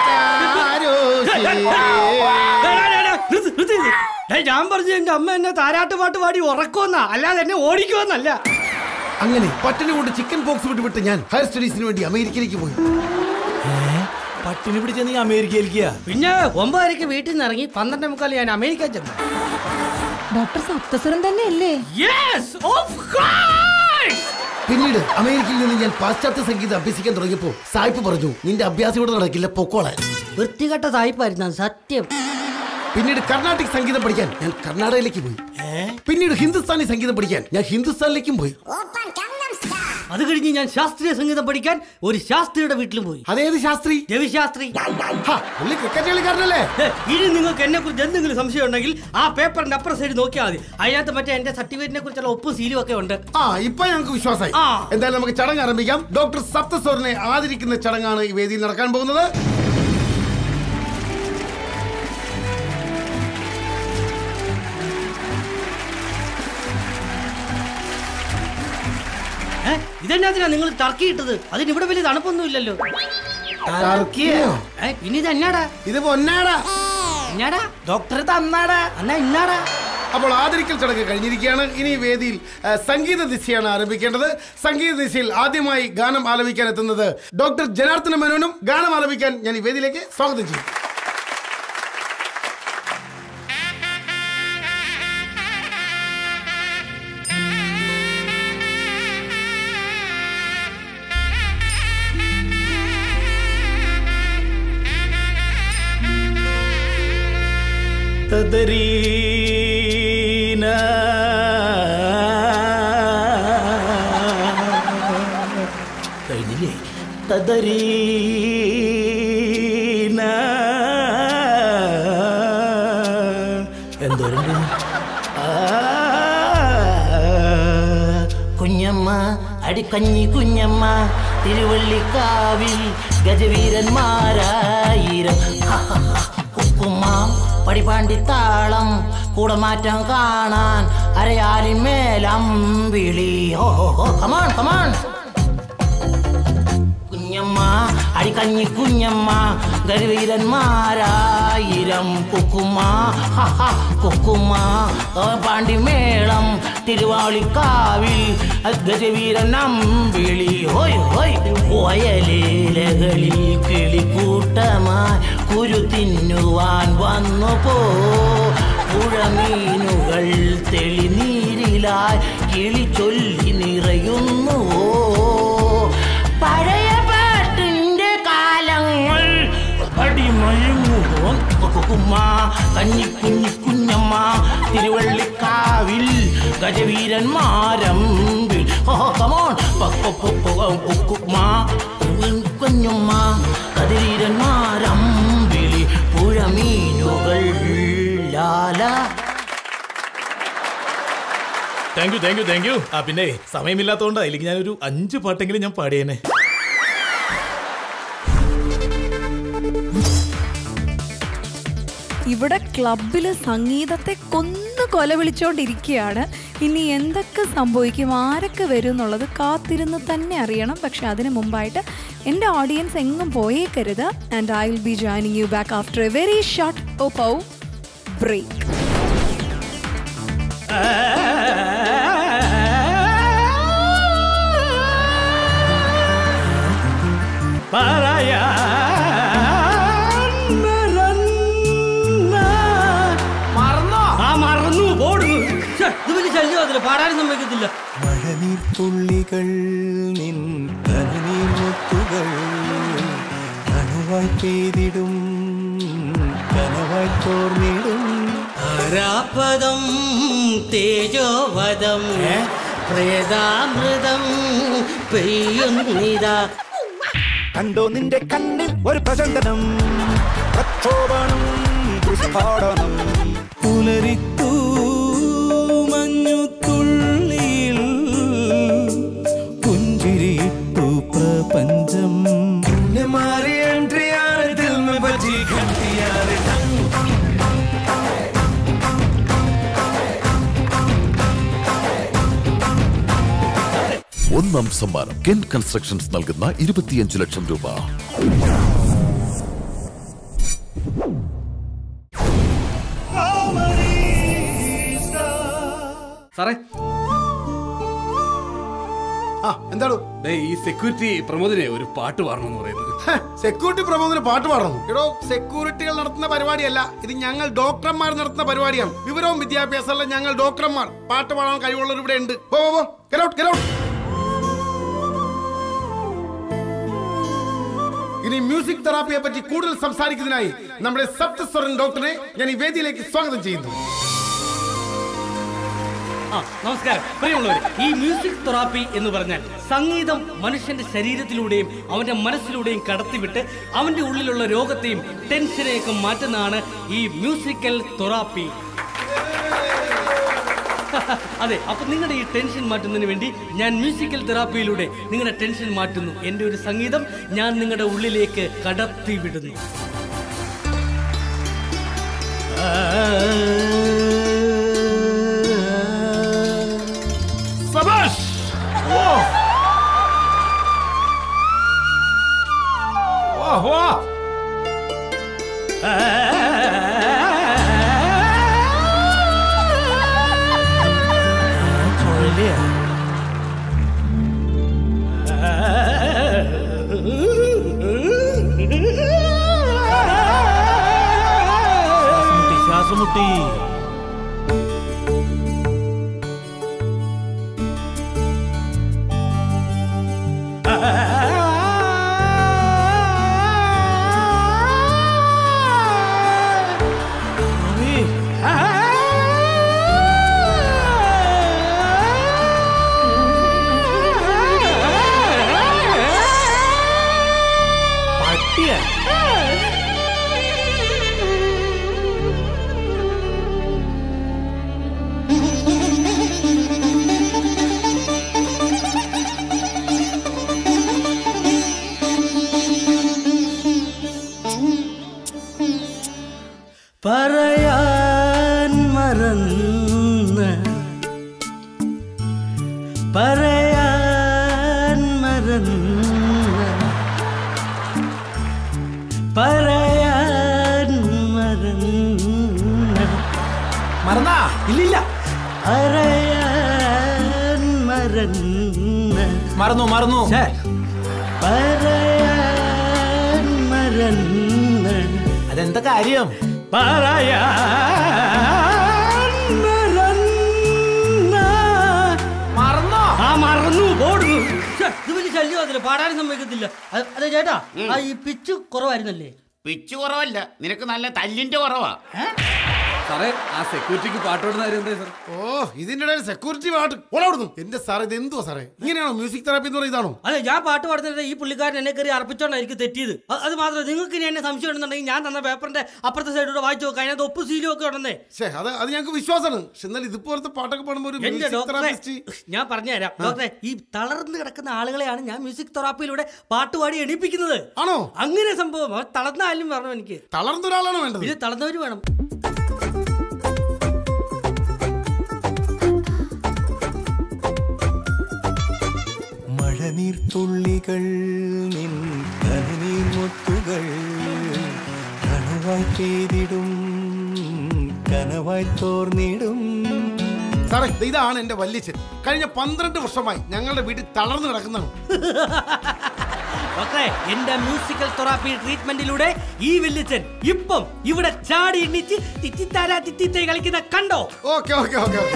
ഞാൻ പറഞ്ഞു എന്റെ അമ്മ എന്നെ താരാട്ട് പാട്ട് പാടി ഉറക്കുമെന്നാ അല്ലാതെ എന്നെ ഓടിക്കുമെന്നല്ല അങ്ങനെ പട്ടിണി കൊണ്ട് ചിക്കൻ പോക്സ് വിട്ട് വിട്ട് ഞാൻ ഹയർ സ്റ്റഡീസിന് വേണ്ടി അമേരിക്കയിലേക്ക് പോയി പട്ടിണി പിടിച്ച നീ അമേരിക്കയിലേക്ക് പിന്നെ ഒമ്പതരക്ക് വീട്ടിൽ നിന്ന് ഇറങ്ങി പന്ത്രണ്ടേ മുക്കാൽ ഞാൻ അമേരിക്ക ചെന്നു ഡോക്ടർ സപ്തസ്വരൻ തന്നെയല്ലേ യെസ് ഓഫ് കോഴ്സ് പിന്നീട് അമേരിക്കയിൽ നിന്ന് ഞാൻ പാശ്ചാത്യ സംഗീതം അഭ്യസിക്കാൻ തുടങ്ങിയപ്പോ സായിപ്പ് പറഞ്ഞു നിന്റെ അഭ്യാസം ഇവിടെ നടക്കില്ല പൊക്കോളാൻ വൃത്തികെട്ട സായിപ്പായിരുന്നു അത് സത്യം പിന്നീട് കർണാട്ടിക് സംഗീതം പഠിക്കാൻ ഞാൻ കർണാടകയിലേക്ക് പോയി പിന്നീട് ഹിന്ദുസ്ഥാനി സംഗീതം പഠിക്കാൻ ഞാൻ ഹിന്ദുസ്ഥാനിലേക്കും പോയി അത് കഴിഞ്ഞ് ഞാൻ ശാസ്ത്രീയ സംഗീതം പഠിക്കാൻ ഒരു ശാസ്ത്രിയുടെ വീട്ടിലും പോയി അതേത് ശാസ്ത്രി രവിശാസ്ത്രി പുള്ളി ക്രിക്കറ്റ് കളിക്കാരനല്ലേ ഹേ, ഇനി നിങ്ങൾക്ക് എന്നെ കുറിച്ച് എന്തെങ്കിലും സംശയം ഉണ്ടെങ്കിൽ ആ പേപ്പറിന്റെ അപ്പുറം സൈഡ് നോക്കിയാൽ മതി അതിനകത്ത് മറ്റേ എന്റെ സർട്ടിഫിക്കറ്റിനെ കുറിച്ചുള്ള ഒപ്പും സീലും ഒക്കെ ഉണ്ട് ആ ഇപ്പൊ ഞങ്ങൾക്ക് വിശ്വാസമായി ആ. എന്തായാലും നമുക്ക് ചടങ്ങ് ആരംഭിക്കാം ഡോക്ടർ സപ്തസ്വറിനെ ആദരിക്കുന്ന ചടങ്ങാണ് ഈ വേദിയിൽ നടക്കാൻ പോകുന്നത് ഏ, ഇതെന്നാത്തിനാ നിങ്ങൾ ടർക്കി ഇട്ടത് അതിന് ഇവിടെ വലിയ തണുപ്പൊന്നും ഇല്ലല്ലോ ടർക്കിയോ? ഏ, പിന്നെ ഇത് എന്നാടാ ഇത് പൊന്നാടാ എന്നാടാ ഡോക്ടർ തന്നാടാ എന്നാ ഇന്നാടാ അപ്പോൾ ആദരിക്കൽ ചടങ്ങ് കഴിഞ്ഞിരിക്കുകയാണ് ഇനി ഈ വേദിയിൽ ആ, സംഗീത ദിശയാണ് ആരംഭിക്കേണ്ടത് സംഗീത ദിശയിൽ ആദ്യമായി ഗാനം ആലപിക്കാൻ എത്തുന്നത് ഡോക്ടർ ജനാർദ്ദന മേനോനും ഗാനം ആലപിക്കാൻ ഞാൻ ഈ വേദിയിലേക്ക് സ്വാഗതം ചെയ്യും തദരീന കഴിഞ്ഞില്ലേ തദരീന എന്തോരം കുഞ്ഞമ്മ അടിക്കഞ്ഞി കുഞ്ഞമ്മ തിരുവള്ളിക്കാവിൽ ഗജവീരന്മാരായിരം ഉപ്പുമ്മ പടിപാണ്ടിത്താളം കൂടമാറ്റം കാണാൻ അരയാലിമേലം വിളി ഹോ ഹോ ഹോ കമാൺ കമാൺ കുഞ്ഞമ്മ അടിക്കഞ്ഞി കുഞ്ഞമ്മ ഗരുവീരന്മാരായിരം കുക്കുമ്മ ഹ, ഹ, കുക്കുമ്മ ഓ, പാണ്ടിമേളം തിരുവാളിക്കാവിൽ ഗജവീരൻ അമ്പിളി ഹോയ് ഹോയ് വയലേലകളിൽ കിളിക്കൂട്ടമായി കുരു തിന്നുവാൻ വന്നു പോ പുഴമീനുകൾ തെളിനീരിലായി കിളി ചൊല്ലി നിറയുന്നുവോ പഴയ പാട്ടിന്റെ കാലങ്ങൾ അടിമഴുങ്ങുവോൻ കുമ്മ കഞ്ഞിക്കുഞ്ഞി കുഞ്ഞമ്മ തിരുവള്ളിക്കാവിൽ ഗജവീരന്മാരമ്പിൽ കമോൺ കുമ്മ കുഞ്ഞമ്മ കതിരീരന്മാരമ്പിളി പുഴമീനുകൾ ലാല thank you thank you thank you ആ പിന്നെ സമയമില്ലാത്തതുകൊണ്ട് അല്ലെങ്കിൽ ഞാനൊരു അഞ്ച് പാട്ടെങ്കിലും ഞാൻ പാടിയേനെ ഇവിടെ ക്ലബിൽ സംഗീതത്തെ കൊന്നു കൊല വിളിച്ചുകൊണ്ടിരിക്കുകയാണ് ഇനി എന്തൊക്കെ സംഭവിക്കും ആരൊക്കെ വരും എന്നുള്ളത് കാത്തിരുന്ന് തന്നെ അറിയണം പക്ഷെ അതിന് മുമ്പായിട്ട് എൻ്റെ ഓഡിയൻസ് എങ്ങും പോയേക്കരുത് and I will be joining you back after a very short Oppo break മറന്നോ ആ മറന്നു പോടുന്നു ശ്ശെ, ഇത് വലിയ ശല്യം പാടാനും സമ്മതിക്കത്തില്ല മഴനീർത്തുള്ളികൾ നിൻ കനനീർമുത്തുകൾ കനവായി പെയ്തിടും കനവായി തോർന്നിടും ാപദം തേജോവദം പ്രേതാമൃതം പെയ്യുന്നിതാ കണ്ടോ നിന്റെ കണ്ണിൽ ഒരു പ്രചണ്ഡനം പ്രക്ഷോഭണം ദുസ്ഫോടനം പുലരിത്തു മഞ്ഞു തുള്ളിയിൽ പുഞ്ചിരിയിട്ടു പ്രപഞ്ചം മാറി എൻട്രിയാറ് ദിൽ में बजी घंटी यार ഒന്നാം സമ്മാനം കെൻ കൺസ്ട്രക്ഷൻസ് നൽകുന്ന ഇരുപത്തിയഞ്ച് ലക്ഷം രൂപ സാറേ ആ എന്താണ് ഈ സെക്യൂരിറ്റി പ്രമോദിനെ ഒരു പാട്ട് പാടണമെന്ന് പറയുന്നത് സെക്യൂരിറ്റി പ്രബോധന പാട്ട് പാടണം എടോ സെക്യൂരിറ്റികൾ നടത്തുന്ന പരിപാടിയല്ല ഇത് ഞങ്ങൾ ഡോക്ടർമാർ നടത്തുന്ന പരിപാടിയാണ് വിവരവും വിദ്യാഭ്യാസമുള്ള ഞങ്ങൾ ഡോക്ടർമാർ പാട്ട് പാടാൻ കഴിവുള്ളവർ ഇവിടെ ഉണ്ട് പോ പോ, പോ Get out, get out. ഇനി മ്യൂസിക് തെറാപ്പിയെ പറ്റി കൂടുതൽ സംസാരിക്കുന്നതിനായി നമ്മുടെ സപ്തസ്വരൻ ഡോക്ടറെ ഞാൻ ഈ വേദിയിലേക്ക് സ്വാഗതം ചെയ്യുന്നു ആ നമസ്കാരം പ്രിയമുള്ളവർ ഈ മ്യൂസിക് തെറാപ്പി എന്ന് പറഞ്ഞാൽ സംഗീതം മനുഷ്യന്റെ ശരീരത്തിലൂടെയും അവന്റെ മനസ്സിലൂടെയും കടത്തിവിട്ട് അവന്റെ ഉള്ളിലുള്ള രോഗത്തെയും ടെൻഷനെയൊക്കെ മാറ്റുന്നതാണ് ഈ മ്യൂസിക്കൽ തെറാപ്പി അതെ അപ്പൊ നിങ്ങളുടെ ഈ ടെൻഷൻ മാറ്റുന്നതിന് വേണ്ടി ഞാൻ മ്യൂസിക്കൽ തെറാപ്പിയിലൂടെ നിങ്ങളുടെ ടെൻഷൻ മാറ്റുന്നു എൻ്റെ ഒരു സംഗീതം ഞാൻ നിങ്ങളുടെ ഉള്ളിലേക്ക് കടത്തി വിടുന്നു സബാഷ് വാ വാ ശ്വാസമുട്ടി ശ്വാസമുട്ടി പട്ടിയ പറയാൻ മറന്ന് പറയാൻ മറന്ന് പറയാൻ മറന്ന് മറന്നാ ഇല്ലില്ല പറയാൻ മറന്ന് മറന്നു മറന്നു പറയാൻ മറന്ന് അതെന്താ കാര്യം പറയാൻ മറന്ന് മറന്നോ ആ മറന്നു ഓടുന്നു ശ്ശെ, ഇത് വലിയ ശല്യമാകത്തില്ല പാടാനും സമ്മതിക്കത്തില്ല അത് അതെ ചേട്ടാ ആ ഈ പിച്ച് കുറവായിരുന്നല്ലേ പിച്ച് കുറവല്ല നിനക്ക് നല്ല തല്ലിന്റെ കുറവാ സാറേ ആ സെക്യൂരിറ്റിക്ക് പാട്ടോടുന്ന കാര്യം എന്താ സാർ ഓ ഇതിന്റെ ഇടയിൽ സെക്യൂരിറ്റി പാട്ട് ഓളവിടുന്നു എന്റെ സാറേ ഇത് എന്തുവാ സാറേ ഇങ്ങനെയാണോ മ്യൂസിക് തെറാപ്പി എന്ന് പറയുന്നത് ഇതാണോ അതെ ഞാൻ പാട്ട് പാടുന്നിട്ട് ഈ പുള്ളിക്കാരൻ എന്നെ കയറി അർപ്പിച്ചോണ്ടായിരിക്കും തെറ്റിയത് അ- അത് മാത്രമല്ല നിങ്ങൾക്ക് ഇനി എന്നെ സംശയം ഉണ്ടെന്നുണ്ടെങ്കിൽ ഞാൻ തന്ന പേപ്പറിന്റെ അപ്പുറത്തെ സൈഡിലൂടെ വായിച്ചു നോക്കാം അതിനകത്ത് ഒപ്പ് സീലും ഒക്കെ ഉണ്ടെന്നേ ശേ അത് അത് ഞങ്ങൾക്ക് വിശ്വാസമാണ് പക്ഷെ എന്നാൽ ഇതുപോലത്തെ പാട്ടൊക്കെ പാടുമ്പോൾ ഒരു എന്റെ മ്യൂസിക് ഡോക്ടറെ തെറാപ്പിസ്റ്റ് ഞാൻ പറഞ്ഞുതരാം ഡോക്ടറെ ഈ തളർന്ന് കിടക്കുന്ന ആളുകളെയാണ് ഞാൻ മ്യൂസിക് തെറാപ്പിയിലൂടെ പാട്ടുപാടി എണീപ്പിക്കുന്നത് ആണോ അങ്ങനെ സംഭവം അവർ തളർന്ന ആലും പറഞ്ഞു എനിക്ക് തളർന്ന ഒരാളാണ് വേണ്ടത് ഇത് തളർന്നവര് വേണം മഴനീർത്തുള്ളികൾ നിൻ കനനീർ മുത്തുകൾ കണവായി പെയ്തിടും കനവായി തോർന്നിടും സാറേ ദേ ഇതാണ് എന്റെ വല്യച്ഛൻ കഴിഞ്ഞ പന്ത്രണ്ട് വർഷമായി ഞങ്ങളുടെ വീട്ടിൽ തളർന്നു കിടക്കുന്നതാണ് ഡോക്ടറെ എന്റെ മ്യൂസിക്കൽ തെറാപ്പി ട്രീറ്റ്മെന്റിലൂടെ ഈ വെല്ലിച്ചൻ ഇപ്പം ഇവിടെ ചാടി എണ്ണിച്ച് തിറ്റിത്താരാ തിറ്റിത്തൈ കളിക്കുന്ന കണ്ടോ ഓക്കെ ഓക്കെ ഓക്കെ ഓക്കെ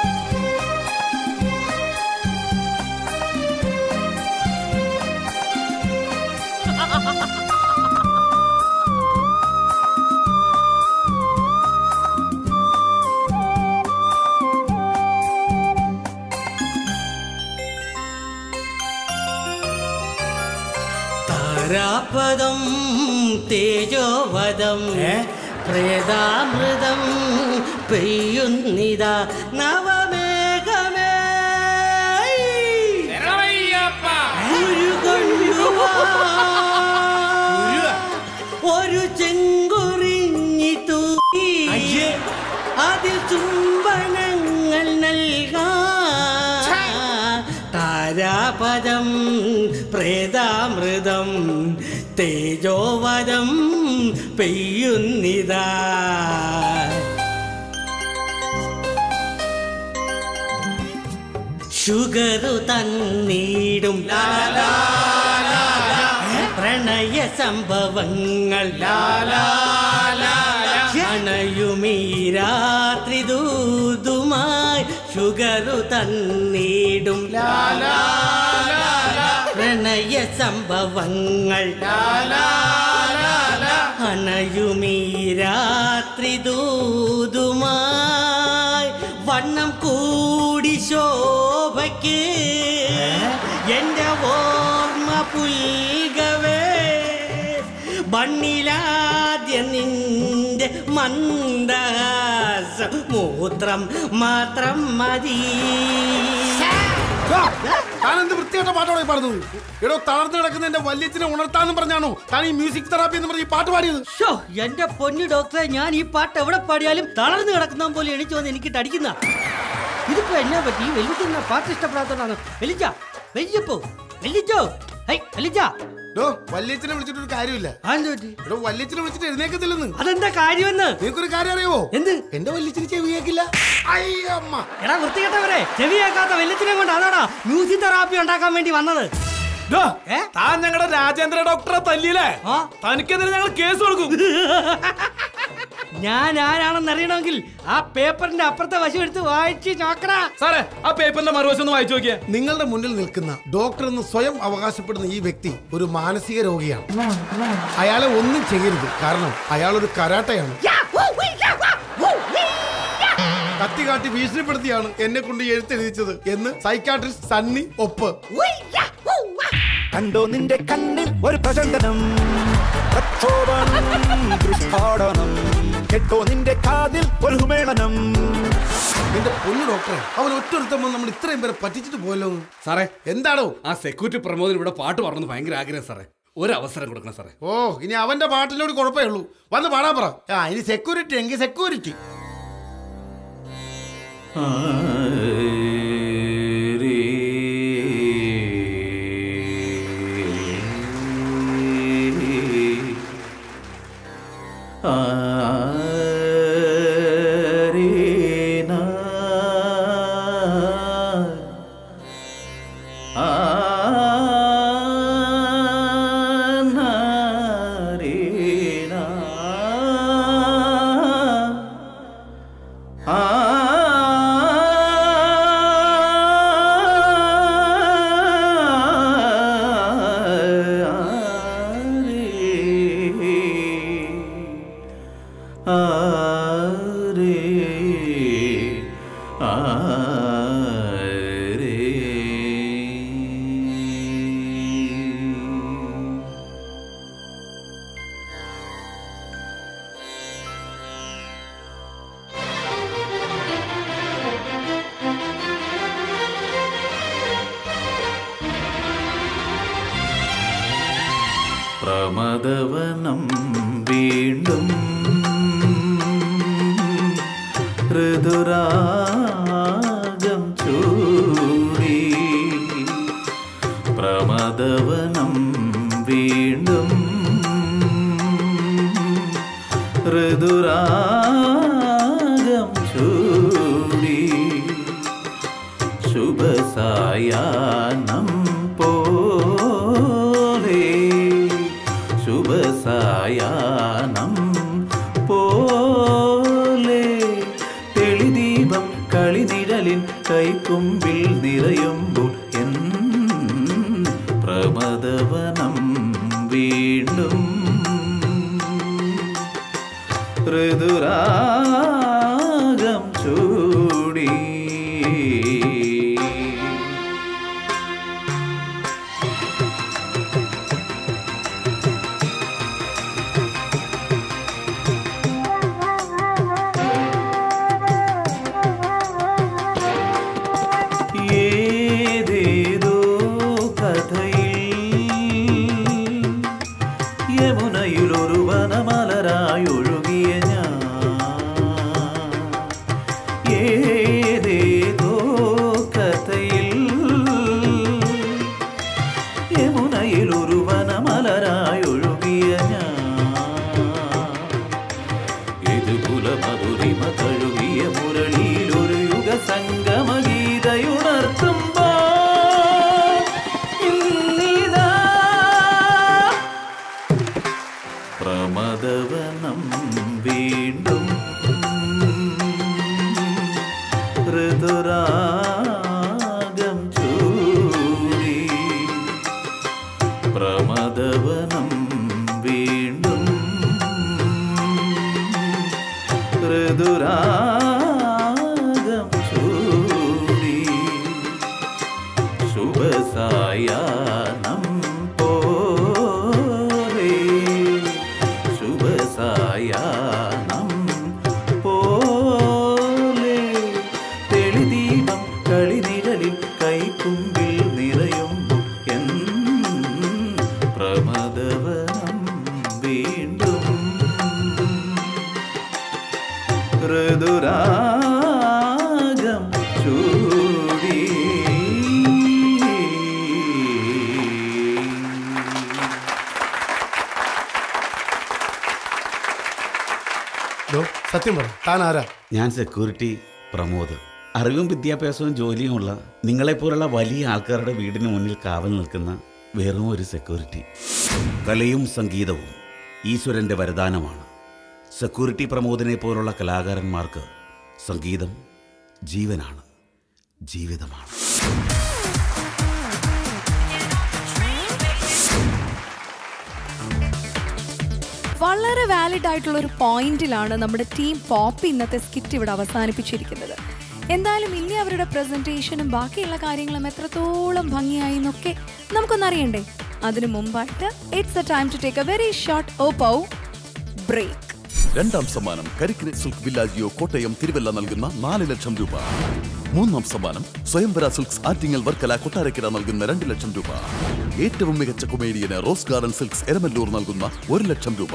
താരാപദം തേജോവദം പ്രേതാമൃതം പെയ്യുന്നിത നവമേഘമേ ഉരുകൊണ്ടുവാ. ഒരു ചെങ്കുറിഞ്ഞി തൂക്കി അതിൽ ചുംബനങ്ങൾ നൽകാം താരാപദം പ്രേതാമൃതം തേജോവദം പെയ്യുന്നിതാ ഷുഗറു തന്നീടും പ്രണയ സംഭവങ്ങൾ അണയുമീ രാത്രി ദൂതുമായി ഷുഗറു തന്നീടും പ്രണയ സംഭവങ്ങൾ അണയുമീ രാത്രി ദൂതുമായി വണ്ണം കൂടി ശോഭയ്ക്ക് എന്റെ ഓർമ്മ പുൽകവേ ബണ്ണിലാദ്യ നിന്റെ മന്ദഹാസ മൂത്രം മാത്രം മതി താൻ എന്ത് വൃത്തിയായിട്ട പാട്ടാണ് ഈ പാടുന്നത് എടോ തളർന്നു കിടക്കുന്ന എന്റെ വല്യച്ഛനെ ഉണർത്താന്ന് പറഞ്ഞാണോ താൻ ഈ മ്യൂസിക് തെറാപ്പി എന്ന് പറഞ്ഞ് ഈ പാട്ട് പാടിയത് ഷോ എന്റെ പൊന്നു ഡോക്ടറെ ഞാൻ ഈ പാട്ട് എവിടെ പാടിയാലും തളർന്നു കിടക്കുന്ന പോലെ എണീച്ചു വന്ന് എനിക്ക് തടിക്കുന്ന ഇതിപ്പോ എന്നാ പറ്റി ഈ വെല്ലിക്കുന്ന പാട്ട് ഇഷ്ടപ്പെടാത്തോണ്ടാണ് വെല്ലിച്ച വെല്ലിപ്പോ വെല്ലിച്ചോ ഹൈ വെല്ലിച്ച ഡോ വല്യച്ഛനെ വിളിച്ചിട്ട് ഒരു കാര്യമില്ല എടോ വല്യച്ഛനെ വിളിച്ചിട്ട് എഴുന്നേക്കത്തില്ലെന്ന് അതെന്താ കാര്യമെന്ന് നിനക്കൊരു കാര്യം അറിയാവോ എന്ത് എന്റെ വല്യച്ഛന് ചെവി കേൾക്കില്ല അയ്യമ്മ എടാ വൃത്തികെട്ടവരെ ചെവിയാക്കാത്ത വെല്ലത്തിനെ കൊണ്ട് അതാടാ മ്യൂസിക് തെറാപ്പി ഉണ്ടാക്കാൻ വേണ്ടി വന്നത് താൻ ഞങ്ങളുടെ രാജേന്ദ്ര ഡോക്ടറെ തല്ലിയില്ലേ തനിക്കെതിരെ ഞങ്ങൾ കേസ് കൊടുക്കും ഞാൻ ആരാണെന്ന് അറിയണമെങ്കിൽ ആ പേപ്പറിന്റെ അപ്പുറത്തെ വശം എടുത്ത് വായിച്ച് നോക്കടാ സാറേ ആ പേപ്പറിന്റെ മറുവശം ഒന്ന് വായിച്ചു നോക്കിയേ നിങ്ങളുടെ മുന്നിൽ നിൽക്കുന്ന ഡോക്ടർ എന്ന് സ്വയം അവകാശപ്പെടുന്ന ഈ വ്യക്തി ഒരു മാനസിക രോഗിയാണ് അയാളെ ഒന്നും ചെയ്യരുത് കാരണം അയാൾ ഒരു കരാട്ടയാണ് കത്തി കാട്ടി ഭീഷണിപ്പെടുത്തിയാണ് എന്നെ കൊണ്ട് എഴുത്തെഴുതിച്ചത് എന്ന് സൈക്കാട്രിസ്റ്റ് സണ്ണി ഒപ്പ് കണ്ടോ നിന്റെ കണ്ണിൽ ഒരു പ്രചണ്ഡനം പ്രക്ഷോഭം ദുഷ്പാടനം കേട്ടോ നിന്റെ കാതിൽ ഒരു ഹുമേളനം എന്റെ പൊന്നു ഡോക്ടറെ അവൻ ഒറ്റൊരുത്തം വന്ന് നമ്മൾ ഇത്രയും പേരെ പറ്റിച്ചിട്ട് പോയല്ലോ സാറേ എന്താണോ ആ സെക്യൂരിറ്റി പ്രമോദൻ ഇവിടെ പാട്ട് പാടണമെന്ന് ഭയങ്കര ആഗ്രഹം സാറേ ഒരു അവസരം കൊടുക്കണം സാറേ ഓ ഇനി അവന്റെ പാട്ടിനോട് കുഴപ്പമേ ഉള്ളൂ വന്ന് പാടാൻ പറ ആ ഇനി സെക്യൂരിറ്റി എങ്കിൽ സെക്യൂരിറ്റി പ്രമദവനം വീണ്ടും ഋതുരാഗം ചൂടി പ്രമദവനം വീണ്ടും ഋതുരാഗം ചൂടി ശുഭസായാനം പോലെ ശുഭസായാനം പോലെ തെളിദീപം കളിനിഴലിൻ കൈക്കുമ്പിൽ നിറയുമ്പോൾ എൻ പ്രമദവനം വീണ്ടും ഋതുരാഗം ചൂടി ഏതേതോ കഥയിൽ യമുനയിലൊരു വനമലരായൊഴുകിയ ഞാൻ ഏതേതോ കഥയിൽ യമുനയിലൊരു വനമലരായൊഴുകിയ ഞാൻ ഇത് കുലമധുരിമ കഴുകിയ മുരളിയിലൊരു യുഗ സംഗമ ഗീതയുണർത്തുമ്പോ ഇന്നിതാ പ്രമദവനം വീണ്ടും ഋതുരാഗം ചൂടി പ്രമദവനം വീണ്ടും ഋതുരാഗം ചൂടി ശുഭസായാനം പോലെ ശുഭസായാനം പോലെ തെളിദീപം കളിനിഴലിൽ കൈക്കുമ്പിൽ നിറയുമ്പോൾ എൻ പ്രമദവനം വീണ്ടും ഋതുരാഗം ചൂടി ഡോ, സത്യം പറ താൻ ആരാ ഞാൻ സെക്യൂരിറ്റി പ്രമോദ് അറിവും വിദ്യാഭ്യാസവും ജോലിയുമുള്ള നിങ്ങളെപ്പോലുള്ള വലിയ ആൾക്കാരുടെ വീടിന് മുന്നിൽ കാവൽ നിൽക്കുന്ന വെറും ഒരു സെക്യൂരിറ്റി കലയും സംഗീതവും ഈശ്വരന്റെ വരദാനമാണ് സെക്യൂരിറ്റി പ്രമോദിനെ പോലുള്ള കലാകാരന്മാർക്ക് സംഗീതം ജീവനാണ് ജീവിതമാണ് വളരെ വാലിഡ് ആയിട്ടുള്ള ഒരു പോയിന്റിലാണ് നമ്മുടെ ടീം പോപ്പ് ഇന്നത്തെ സ്കിറ്റ് ഇവിടെ അവസാനിപ്പിച്ചിരിക്കുന്നത് എന്തായാലും ഇനി അവരുടെ പ്രസന്റേഷനും ബാക്കിയുള്ള കാര്യങ്ങളും എത്രത്തോളം ഭംഗിയായി എന്നൊക്കെ നമുക്കൊന്നറിയണ്ടേ അതിനു മുമ്പായിട്ട് it's a time to take a very short Oppo break രണ്ടാം സമ്മാനം കരിക്കിനെ സിൽക്ക് വില്ലാജിയോ കോട്ടയം തിരുവല്ല നൽകുന്ന നാല് ലക്ഷം രൂപ മൂന്നാം സമ്മാനം സ്വയംവര സിൽക്സ് ആറ്റിങ്ങൽ വർക്കല കൊട്ടാരക്കര നൽകുന്ന രണ്ട് ലക്ഷം രൂപ ഏറ്റവും മികച്ച കൊമേഡിയന് റോസ് ഗാർഡൻ സിൽക്സ് എരമല്ലൂർ നൽകുന്ന ഒരു ലക്ഷം രൂപ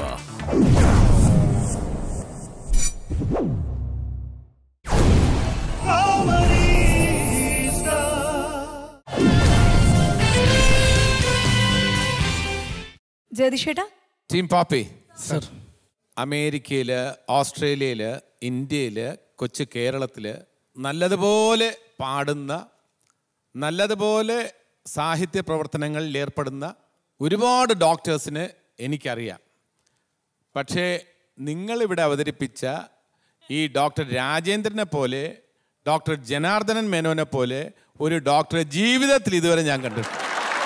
ജ്യോതിഷേട്ടാ ടീം പോപ്പി സർ അമേരിക്കയില് ഓസ്ട്രേലിയയില് ഇന്ത്യയില് കൊച്ചു കേരളത്തില് നല്ലതുപോലെ പാടുന്ന നല്ലതുപോലെ സാഹിത്യ പ്രവർത്തനങ്ങളിൽ ഏർപ്പെടുന്ന ഒരുപാട് ഡോക്ടേഴ്സിന് എനിക്കറിയാം പക്ഷേ നിങ്ങളിവിടെ അവതരിപ്പിച്ച ഈ ഡോക്ടർ രാജേന്ദ്രനെ പോലെ ഡോക്ടർ ജനാർദ്ദനൻ മേനോനെ പോലെ ഒരു ഡോക്ടറെ ജീവിതത്തിൽ ഇതുവരെ ഞാൻ കണ്ടിട്ടുണ്ട്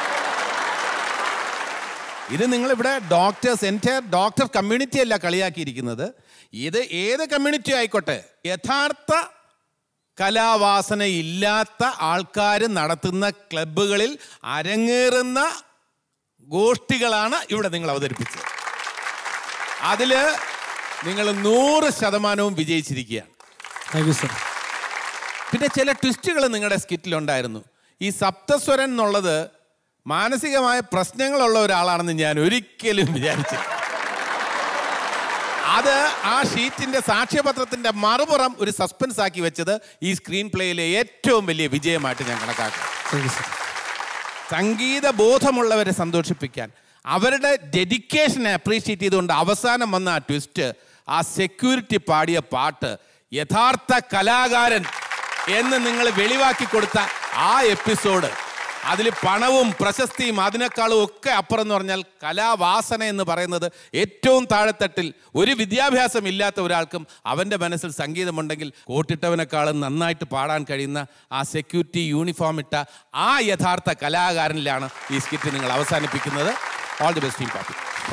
ഇത് നിങ്ങളിവിടെ ഡോക്ടേഴ്സ് എൻ്റെ ഡോക്ടർ കമ്മ്യൂണിറ്റി അല്ല കളിയാക്കിയിരിക്കുന്നത് ഇത് ഏത് കമ്മ്യൂണിറ്റി ആയിക്കോട്ടെ യഥാർത്ഥ കലാവാസന ഇല്ലാത്ത ആൾക്കാർ നടത്തുന്ന ക്ലബ്ബുകളിൽ അരങ്ങേറുന്ന ഗോഷ്ഠികളാണ് ഇവിടെ നിങ്ങൾ അവതരിപ്പിച്ചത് അതിൽ നിങ്ങൾ നൂറ് ശതമാനവും വിജയിച്ചിരിക്കുകയാണ് താങ്ക് യു സർ പിന്നെ ചില ട്വിസ്റ്റുകൾ നിങ്ങളുടെ സ്കിറ്റിലുണ്ടായിരുന്നു ഈ സപ്തസ്വരൻ എന്നുള്ളത് മാനസികമായ പ്രശ്നങ്ങളുള്ള ഒരാളാണെന്ന് ഞാൻ ഒരിക്കലും വിചാരിച്ചില്ല അത് ആ ഷീറ്റിന്റെ സാക്ഷ്യപത്രത്തിന്റെ മറുപുറം ഒരു സസ്പെൻസ് ആക്കി വെച്ചത് ഈ സ്ക്രീൻ പ്ലേയിലെ ഏറ്റവും വലിയ വിജയമായിട്ട് ഞാൻ കണക്കാക്കും താങ്ക് യു സർ സംഗീത ബോധമുള്ളവരെ സന്തോഷിപ്പിക്കാൻ അവരുടെ ഡെഡിക്കേഷനെ അപ്രീഷിയേറ്റ് ചെയ്തുകൊണ്ട് അവസാനം വന്ന ആ ട്വിസ്റ്റ് ആ സെക്യൂരിറ്റി പാടിയ പാട്ട് യഥാർത്ഥ കലാകാരൻ എന്ന് നിങ്ങൾ വെളിവാക്കി കൊടുത്ത ആ എപ്പിസോഡ് അതിൽ പണവും പ്രശസ്തിയും അതിനേക്കാളും ഒക്കെ അപ്പുറം എന്ന് പറഞ്ഞാൽ കലാവാസന എന്ന് പറയുന്നത് ഏറ്റവും താഴെത്തട്ടിൽ ഒരു വിദ്യാഭ്യാസം ഇല്ലാത്ത ഒരാൾക്കും അവൻ്റെ മനസ്സിൽ സംഗീതമുണ്ടെങ്കിൽ കോട്ടിട്ടവനേക്കാളും നന്നായിട്ട് പാടാൻ കഴിയുന്ന ആ സെക്യൂരിറ്റി യൂണിഫോം ഇട്ട ആ യഥാർത്ഥ കലാകാരനിലാണ് ഈ സ്കിറ്റ് നിങ്ങൾ അവസാനിപ്പിക്കുന്നത് all the best team Pappy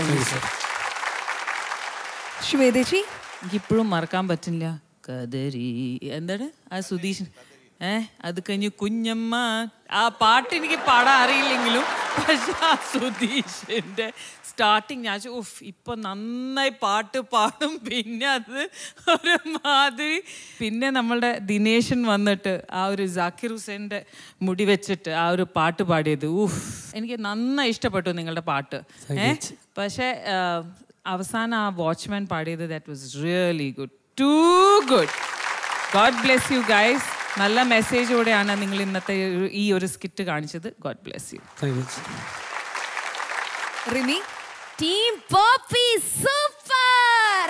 ശ്വേതേച്ചി എനിക്കിപ്പോഴും മറക്കാൻ പറ്റില്ല കദരി എന്താണ് ആ സുധീഷ് ഏ അത് കഴിഞ്ഞ് കുഞ്ഞമ്മ ആ പാട്ട് എനിക്ക് പാടാൻ അറിയില്ലെങ്കിലും പക്ഷെ ആ സുധീഷിന്റെ സ്റ്റാർട്ടിങ് ഞാൻ ഉഫ് ഇപ്പൊ നന്നായി പാട്ട് പാടും പിന്നെ അത് ഒരു മാതിരി പിന്നെ നമ്മളുടെ ദിനേശൻ വന്നിട്ട് ആ ഒരു ജാക്കിർ ഹുസൈൻ്റെ മുടി വെച്ചിട്ട് ആ ഒരു പാട്ട് പാടിയത് ഉഫ് എനിക്ക് നന്നായി ഇഷ്ടപ്പെട്ടു നിങ്ങളുടെ പാട്ട് ഏ പക്ഷേ ആ, അവസാനം ആ വാച്ച്മാൻ പാടിയത് that was really good to good God bless you guys നല്ല മെസ്സേജോടെയാണ് നിങ്ങൾ ഇന്നത്തെ ഒരു- ഈ ഒരു സ്കിറ്റ് കാണിച്ചത് God bless you thank you Rimi team Poppy super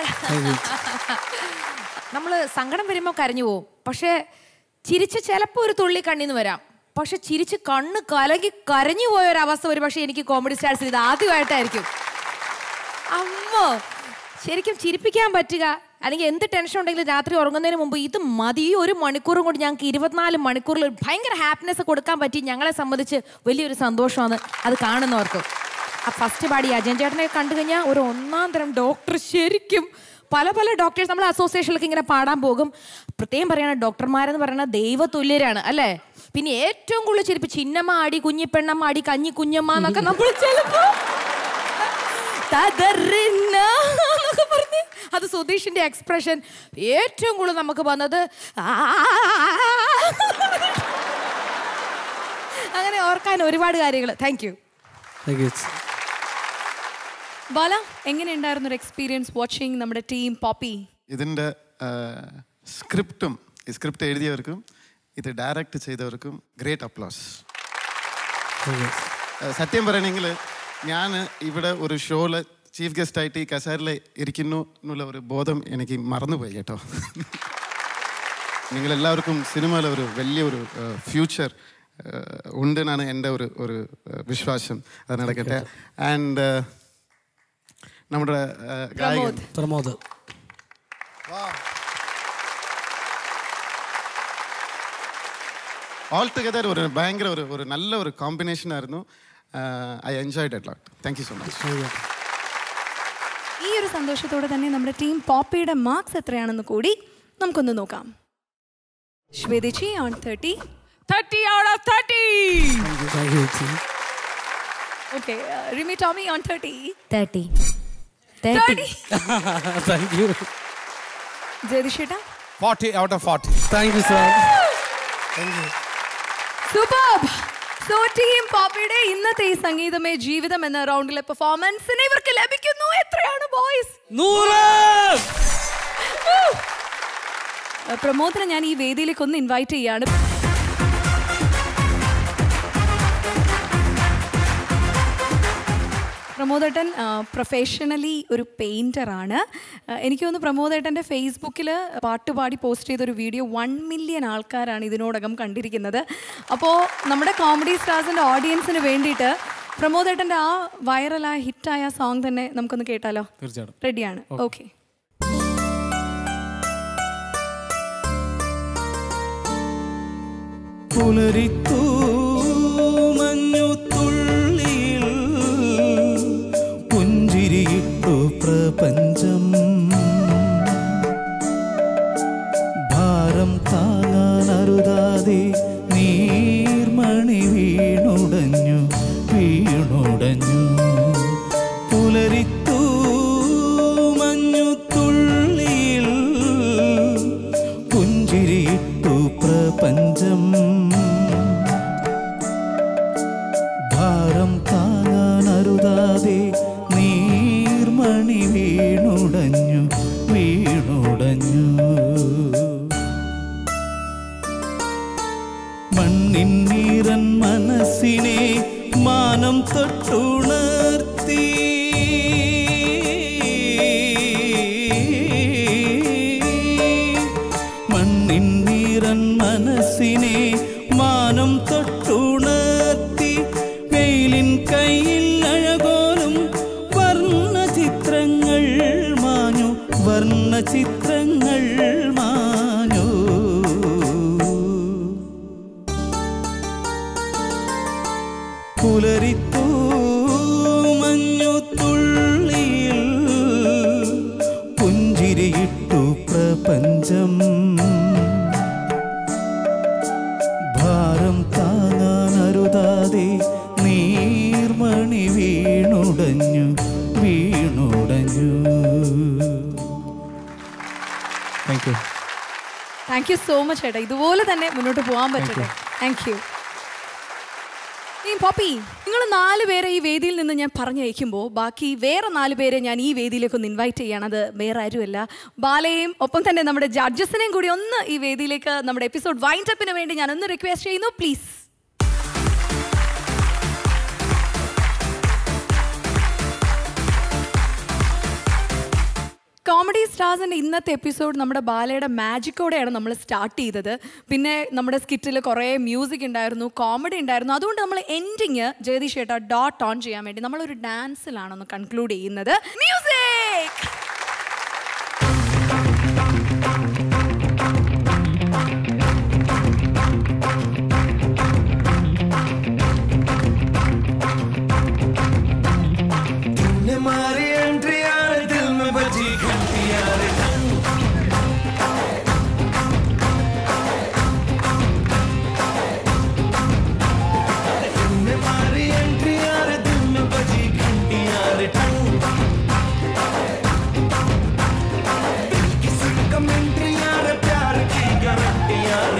നമ്മൾ സങ്കടം വരുമ്പോൾ കരഞ്ഞു പോവും പക്ഷേ ചിരിച്ച് ചിലപ്പോൾ ഒരു തുള്ളി കണ്ണിന്ന് വരാം പക്ഷെ ചിരിച്ച് കണ്ണ് കലകി കരഞ്ഞു പോയ ഒരു അവസ്ഥ ഒരു പക്ഷേ എനിക്ക് കോമഡി സ്റ്റാർസിൽ ഇത് ആദ്യമായിട്ടായിരിക്കും അമ്മോ ശരിക്കും ചിരിപ്പിക്കാൻ പറ്റുക അല്ലെങ്കിൽ എന്ത് ടെൻഷൻ ഉണ്ടെങ്കിലും രാത്രി ഉറങ്ങുന്നതിന് മുമ്പ് ഇത് മതി ഈ ഒരു മണിക്കൂറും കൊണ്ട് ഞങ്ങൾക്ക് ഇരുപത്തിനാല് മണിക്കൂറിൽ ഒരു ഭയങ്കര ഹാപ്പിനെസ് കൊടുക്കാൻ പറ്റി ഞങ്ങളെ സംബന്ധിച്ച് വലിയൊരു സന്തോഷമാണ് അത് കാണുന്നവർക്ക് ആ ഫസ്റ്റ് പാടി അജയൻ ചേട്ടനെ കണ്ടു കഴിഞ്ഞാൽ ഒരു ഒന്നാം തരം ഡോക്ടർ ശരിക്കും പല പല ഡോക്ടേഴ്സ് നമ്മൾ അസോസിയേഷനിലൊക്കെ ഇങ്ങനെ പാടാൻ പോകും പ്രത്യേകം പറയണ ഡോക്ടർമാരെന്ന് പറയുന്നത് ദൈവതുല്യരാണ് അല്ലേ പിന്നെ ഏറ്റവും കൂടുതൽ ചിരിപ്പ് ചിന്നമ്മ ആടി കുഞ്ഞിപ്പെണ്ണമ്മ ആടി കഞ്ഞി കുഞ്ഞമ്മ എന്നൊക്കെ നമ്മൾ ചിലപ്പോ തതറിന്ന എന്നൊക്കെ പറഞ്ഞ് അത് സുധീഷിന്റെ എക്സ്പ്രഷൻ ഏറ്റവും കൂടുതൽ നമുക്ക് വന്നത് ആ അങ്ങനെ ഓർക്കാൻ ഒരുപാട് കാര്യങ്ങൾ thank you thank you Bala എങ്ങനെയുണ്ടായിരുന്നു ഒരു എക്സ്പീരിയൻസ് വാച്ചിങ് നമ്മുടെ ടീം പോപ്പി ഇതിൻ്റെ സ്ക്രിപ്റ്റും ഈ സ്ക്രിപ്റ്റ് എഴുതിയവർക്കും ഇത് ഡയറക്റ്റ് ചെയ്തവർക്കും ഗ്രേറ്റ് അപ്ലോസ് സത്യം പറയണമെങ്കിൽ ഞാൻ ഇവിടെ ഒരു ഷോയിൽ ചീഫ് ഗസ്റ്റ് ആയിട്ട് ഈ കസേരയിൽ ഇരിക്കുന്നു എന്നുള്ള ഒരു ബോധം എനിക്ക് മറന്നുപോയി കേട്ടോ നിങ്ങളെല്ലാവർക്കും സിനിമയിൽ ഒരു വലിയൊരു ഫ്യൂച്ചർ ഉണ്ടെന്നാണ് എൻ്റെ ഒരു ഒരു ഏഹ്, വിശ്വാസം അത് നടക്കട്ടെ ആൻഡ് നമ്മുടെ ഏഹ്, ഗായകൻ പ്രമോദ് ഓൾ ടുഗദർ ഒരു ഭയങ്കര ഒരു ഒരു നല്ല ഒരു കോമ്പിനേഷൻ ആയിരുന്നു I enjoyed it lot thank you so much ഈ ഒരു സന്തോഷത്തോടെ തന്നെ നമ്മുടെ ടീം പോപ്പിയുടെ മാർക്സ് എത്രയാണെന്ന് കൂടി നമുക്കൊന്ന് നോക്കാം ശ്വേതേച്ചി on thirty thirty out of thirty thank you okay Rimi Tomy on thirty thirty thirty thank you ജയതിഷേട്ടാ forty out of forty thank you sir superb so team പോപ്പിയുടെ ഇന്നത്തെ ഈ സംഗീതമേ ജീവിതം എന്ന റൗണ്ടിലെ പെർഫോമൻസിന് ഇവർക്ക് ലഭിക്കുന്നു എത്രയാണ് ബോയ്സ് നൂറ് പ്രമോദിനെ ഞാൻ ഈ വേദിയിലേക്ക് ഒന്ന് ഇൻവൈറ്റ് ചെയ്യാണ് പ്രമോദേട്ടൻ പ്രൊഫഷണലി ഒരു പെയിൻറ്ററാണ് എനിക്ക് തോന്നുന്നു പ്രമോദേട്ടൻ്റെ ഫേസ്ബുക്കിൽ പാട്ടുപാടി പോസ്റ്റ് ചെയ്തൊരു വീഡിയോ വൺ മില്യൺ ആൾക്കാരാണ് ഇതിനോടകം കണ്ടിരിക്കുന്നത് അപ്പോൾ നമ്മുടെ കോമഡി സ്റ്റാർസിൻ്റെ ഓഡിയൻസിന് വേണ്ടിയിട്ട് പ്രമോദേട്ടൻ്റെ ആ വൈറലായ ഹിറ്റായ സോങ് തന്നെ നമുക്കൊന്ന് കേട്ടാലോ തീർച്ചയായിട്ടും റെഡിയാണ് ഓക്കെ പുലരിത്തൂ മഞ്ഞു തുള്ളിയിൽ പുഞ്ചിരിയിട്ടു പ്രപഞ്ചം ഭാരം താങ്ങാനരുതാതെ നീർമണി വീണുടഞ്ഞു വീണുടഞ്ഞു പുലരിത്തൂ മഞ്ഞു തുള്ളിയിൽ പുഞ്ചിരിയിട്ടു പ്രപഞ്ചം ഭാരം താങ്ങാനരുതാതെ നീർമണി വീണുടഞ്ഞു വീണുടഞ്ഞു മണ്ണിൻ നീറൻ മനസ്സിനെ മാനം തൊട്ടുണർത്തി മണ്ണിൻ നീറൻ മനസ്സിനെ മാനം തൊട്ടുണർത്തി വെയിലിൻ കയ്യിൽ അഴകോലും വർണ്ണ ചിത്രങ്ങൾ മാഞ്ഞു വർണ്ണ ചിത്രങ്ങൾ മാഞ്ഞു പുലരിത്തൂ മഞ്ഞു തുള്ളിയിൽ പുഞ്ചിരിയിട്ടു പ്രപഞ്ചം ഭാരം താങ്ങാനരുതാതെ നീർമണി വീണുടഞ്ഞു വീണുടഞ്ഞു thank you thank you so much ഏട്ടാ ഇതുപോലെ തന്നെ മുന്നോട്ട് പോകാൻ പറ്റട്ടെ താങ്ക് യു ഈ പോപ്പി നിങ്ങൾ നാല് പേരെ ഈ വേദിയിൽ നിന്ന് ഞാൻ പറഞ്ഞയക്കുമ്പോൾ ബാക്കി വേറെ നാല് പേരെ ഞാൻ ഈ വേദിയിലേക്ക് ഒന്ന് ഇൻവൈറ്റ് ചെയ്യണം അത് വേറെ ആരുമല്ല ബാലയെയും ഒപ്പം തന്നെ നമ്മുടെ ജഡ്ജസിനെയും കൂടി ഒന്ന് ഈ വേദിയിലേക്ക് നമ്മുടെ എപ്പിസോഡ് വൈൻഡപ്പിന് വേണ്ടി ഞാൻ ഒന്ന് റിക്വസ്റ്റ് ചെയ്യുന്നു പ്ലീസ് കോമഡി സ്റ്റാർസിൻ്റെ ഇന്നത്തെ എപ്പിസോഡ് നമ്മുടെ ബാലയുടെ മാജിക്കോടെയാണ് നമ്മൾ സ്റ്റാർട്ട് ചെയ്തത് പിന്നെ നമ്മുടെ സ്കിറ്റിൽ കുറേ മ്യൂസിക് ഉണ്ടായിരുന്നു കോമഡി ഉണ്ടായിരുന്നു അതുകൊണ്ട് നമ്മൾ എൻഡിങ് ജഗദീഷ് ചേട്ടാ ഡോട്ട് ഓൺ ചെയ്യാൻ വേണ്ടി നമ്മളൊരു ഡാൻസിലാണ് ഒന്ന് കൺക്ലൂഡ് ചെയ്യുന്നത് മ്യൂസിക് तूने मारी एंट्री यार दिल में बजी घंटी यार तूने मारी एंट्री यार दिल में बजी घंटी यार दिल किसी कमेंट्री यार प्यार की गारंटी यार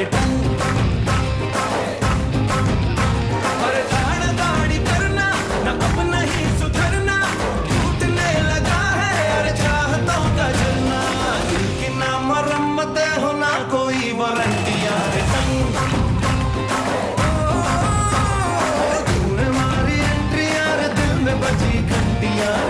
और दाढ़ दाढ़ी करना ना अपना ही सुधरना टूटने लगा है यार चाहतों का जलना दिल की ना मरम्मत हो ना कोई वारंटी यार तूने मारी एंट्री यार दिल में बजी घंटी यार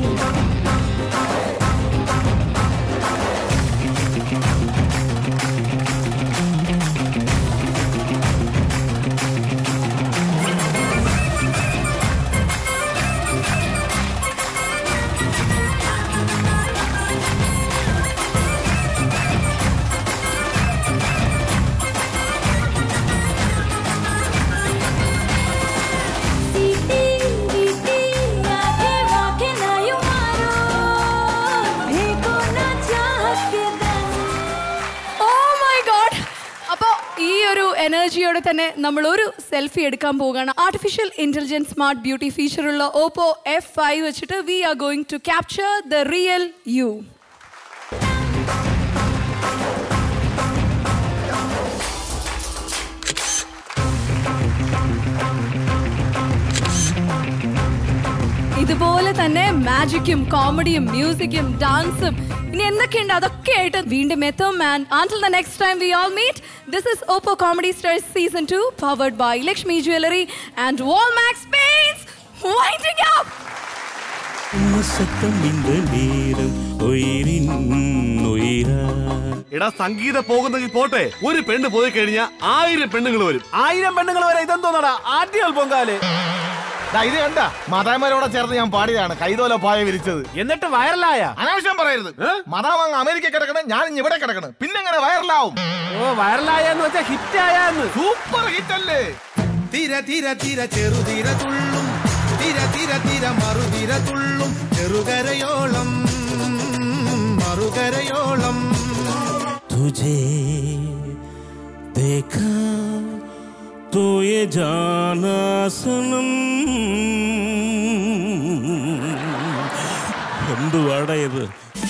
Oh my God. അപ്പോ ഈ ഒരു എനർജിയോടെ തന്നെ നമ്മൾ ഒരു സെൽഫി എടുക്കാൻ പോവുകയാണ് ആർട്ടിഫിഷ്യൽ ഇന്റലിജൻസ് സ്മാർട്ട് ബ്യൂട്ടി ഫീച്ചറുള്ള ഓപ്പോ എഫ് ഫൈവ് വെച്ചിട്ട് we are going to capture the real you ഇതുപോലെ തന്നെ മാജിക്കും കോമഡിയും മ്യൂസിക്കും ഡാൻസും ഇനി എന്തൊക്കെയുണ്ട് അതൊക്കെ ആയിട്ട് വീണ്ടും എത്തും and until the next time we all meet this is Oppo comedy stars season two powered by Lakshmi jewellery and Walmax paints winding up സത്തം இந்த நேரம் உயிரின் உயிரா എടാ സംഗീത പോകുന്നെങ്കിൽ പോട്ടെ ഒരു പെണ്ണ് പോയി കഴിഞ്ഞാൽ ആയിരം പെണ്ണുങ്ങൾ വരും ആയിരം പെണ്ണുങ്ങൾ വരെ ഇതെന്തോന്നടാ ആദ്യ പൊങ്കാല് ദാ ഇത് കണ്ട മതാമരോടെ ചേർന്ന് ഞാൻ പാടിയതാണ് കൈതോല പായ വിരിച്ചത് എന്നിട്ട് വൈറലായ അനാവശ്യം പറയരുത് മതാം അങ്ങ് അമേരിക്ക കിടക്കണം ഞാൻ ഇഞ്ഞ് ഇവിടെ കിടക്കണം പിന്നെ എങ്ങനെ വൈറലാവും ഓ വൈറലായ എന്ന് വെച്ചാ ഹിറ്റ് ആയാന്ന് സൂപ്പർ ഹിറ്റ് അല്ലേ തിര തിര തിര ചെറുതിര തുള്ളും തിര തിര തിര മറുതിര തുള്ളും ചെറുകരയോളം മറുകരയോളം तुझे देखा तो ये जाना सनम എന്തുവാടാ ഇത്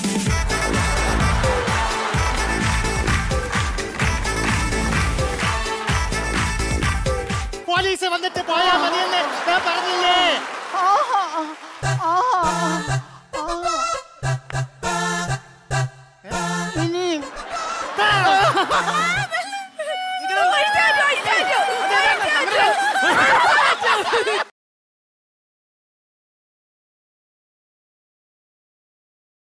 പോലീസ് വന്നിട്ട് പോയാ മതിയെന്ന് ഞാൻ പറഞ്ഞില്ലേ ഇനിയും ഇനി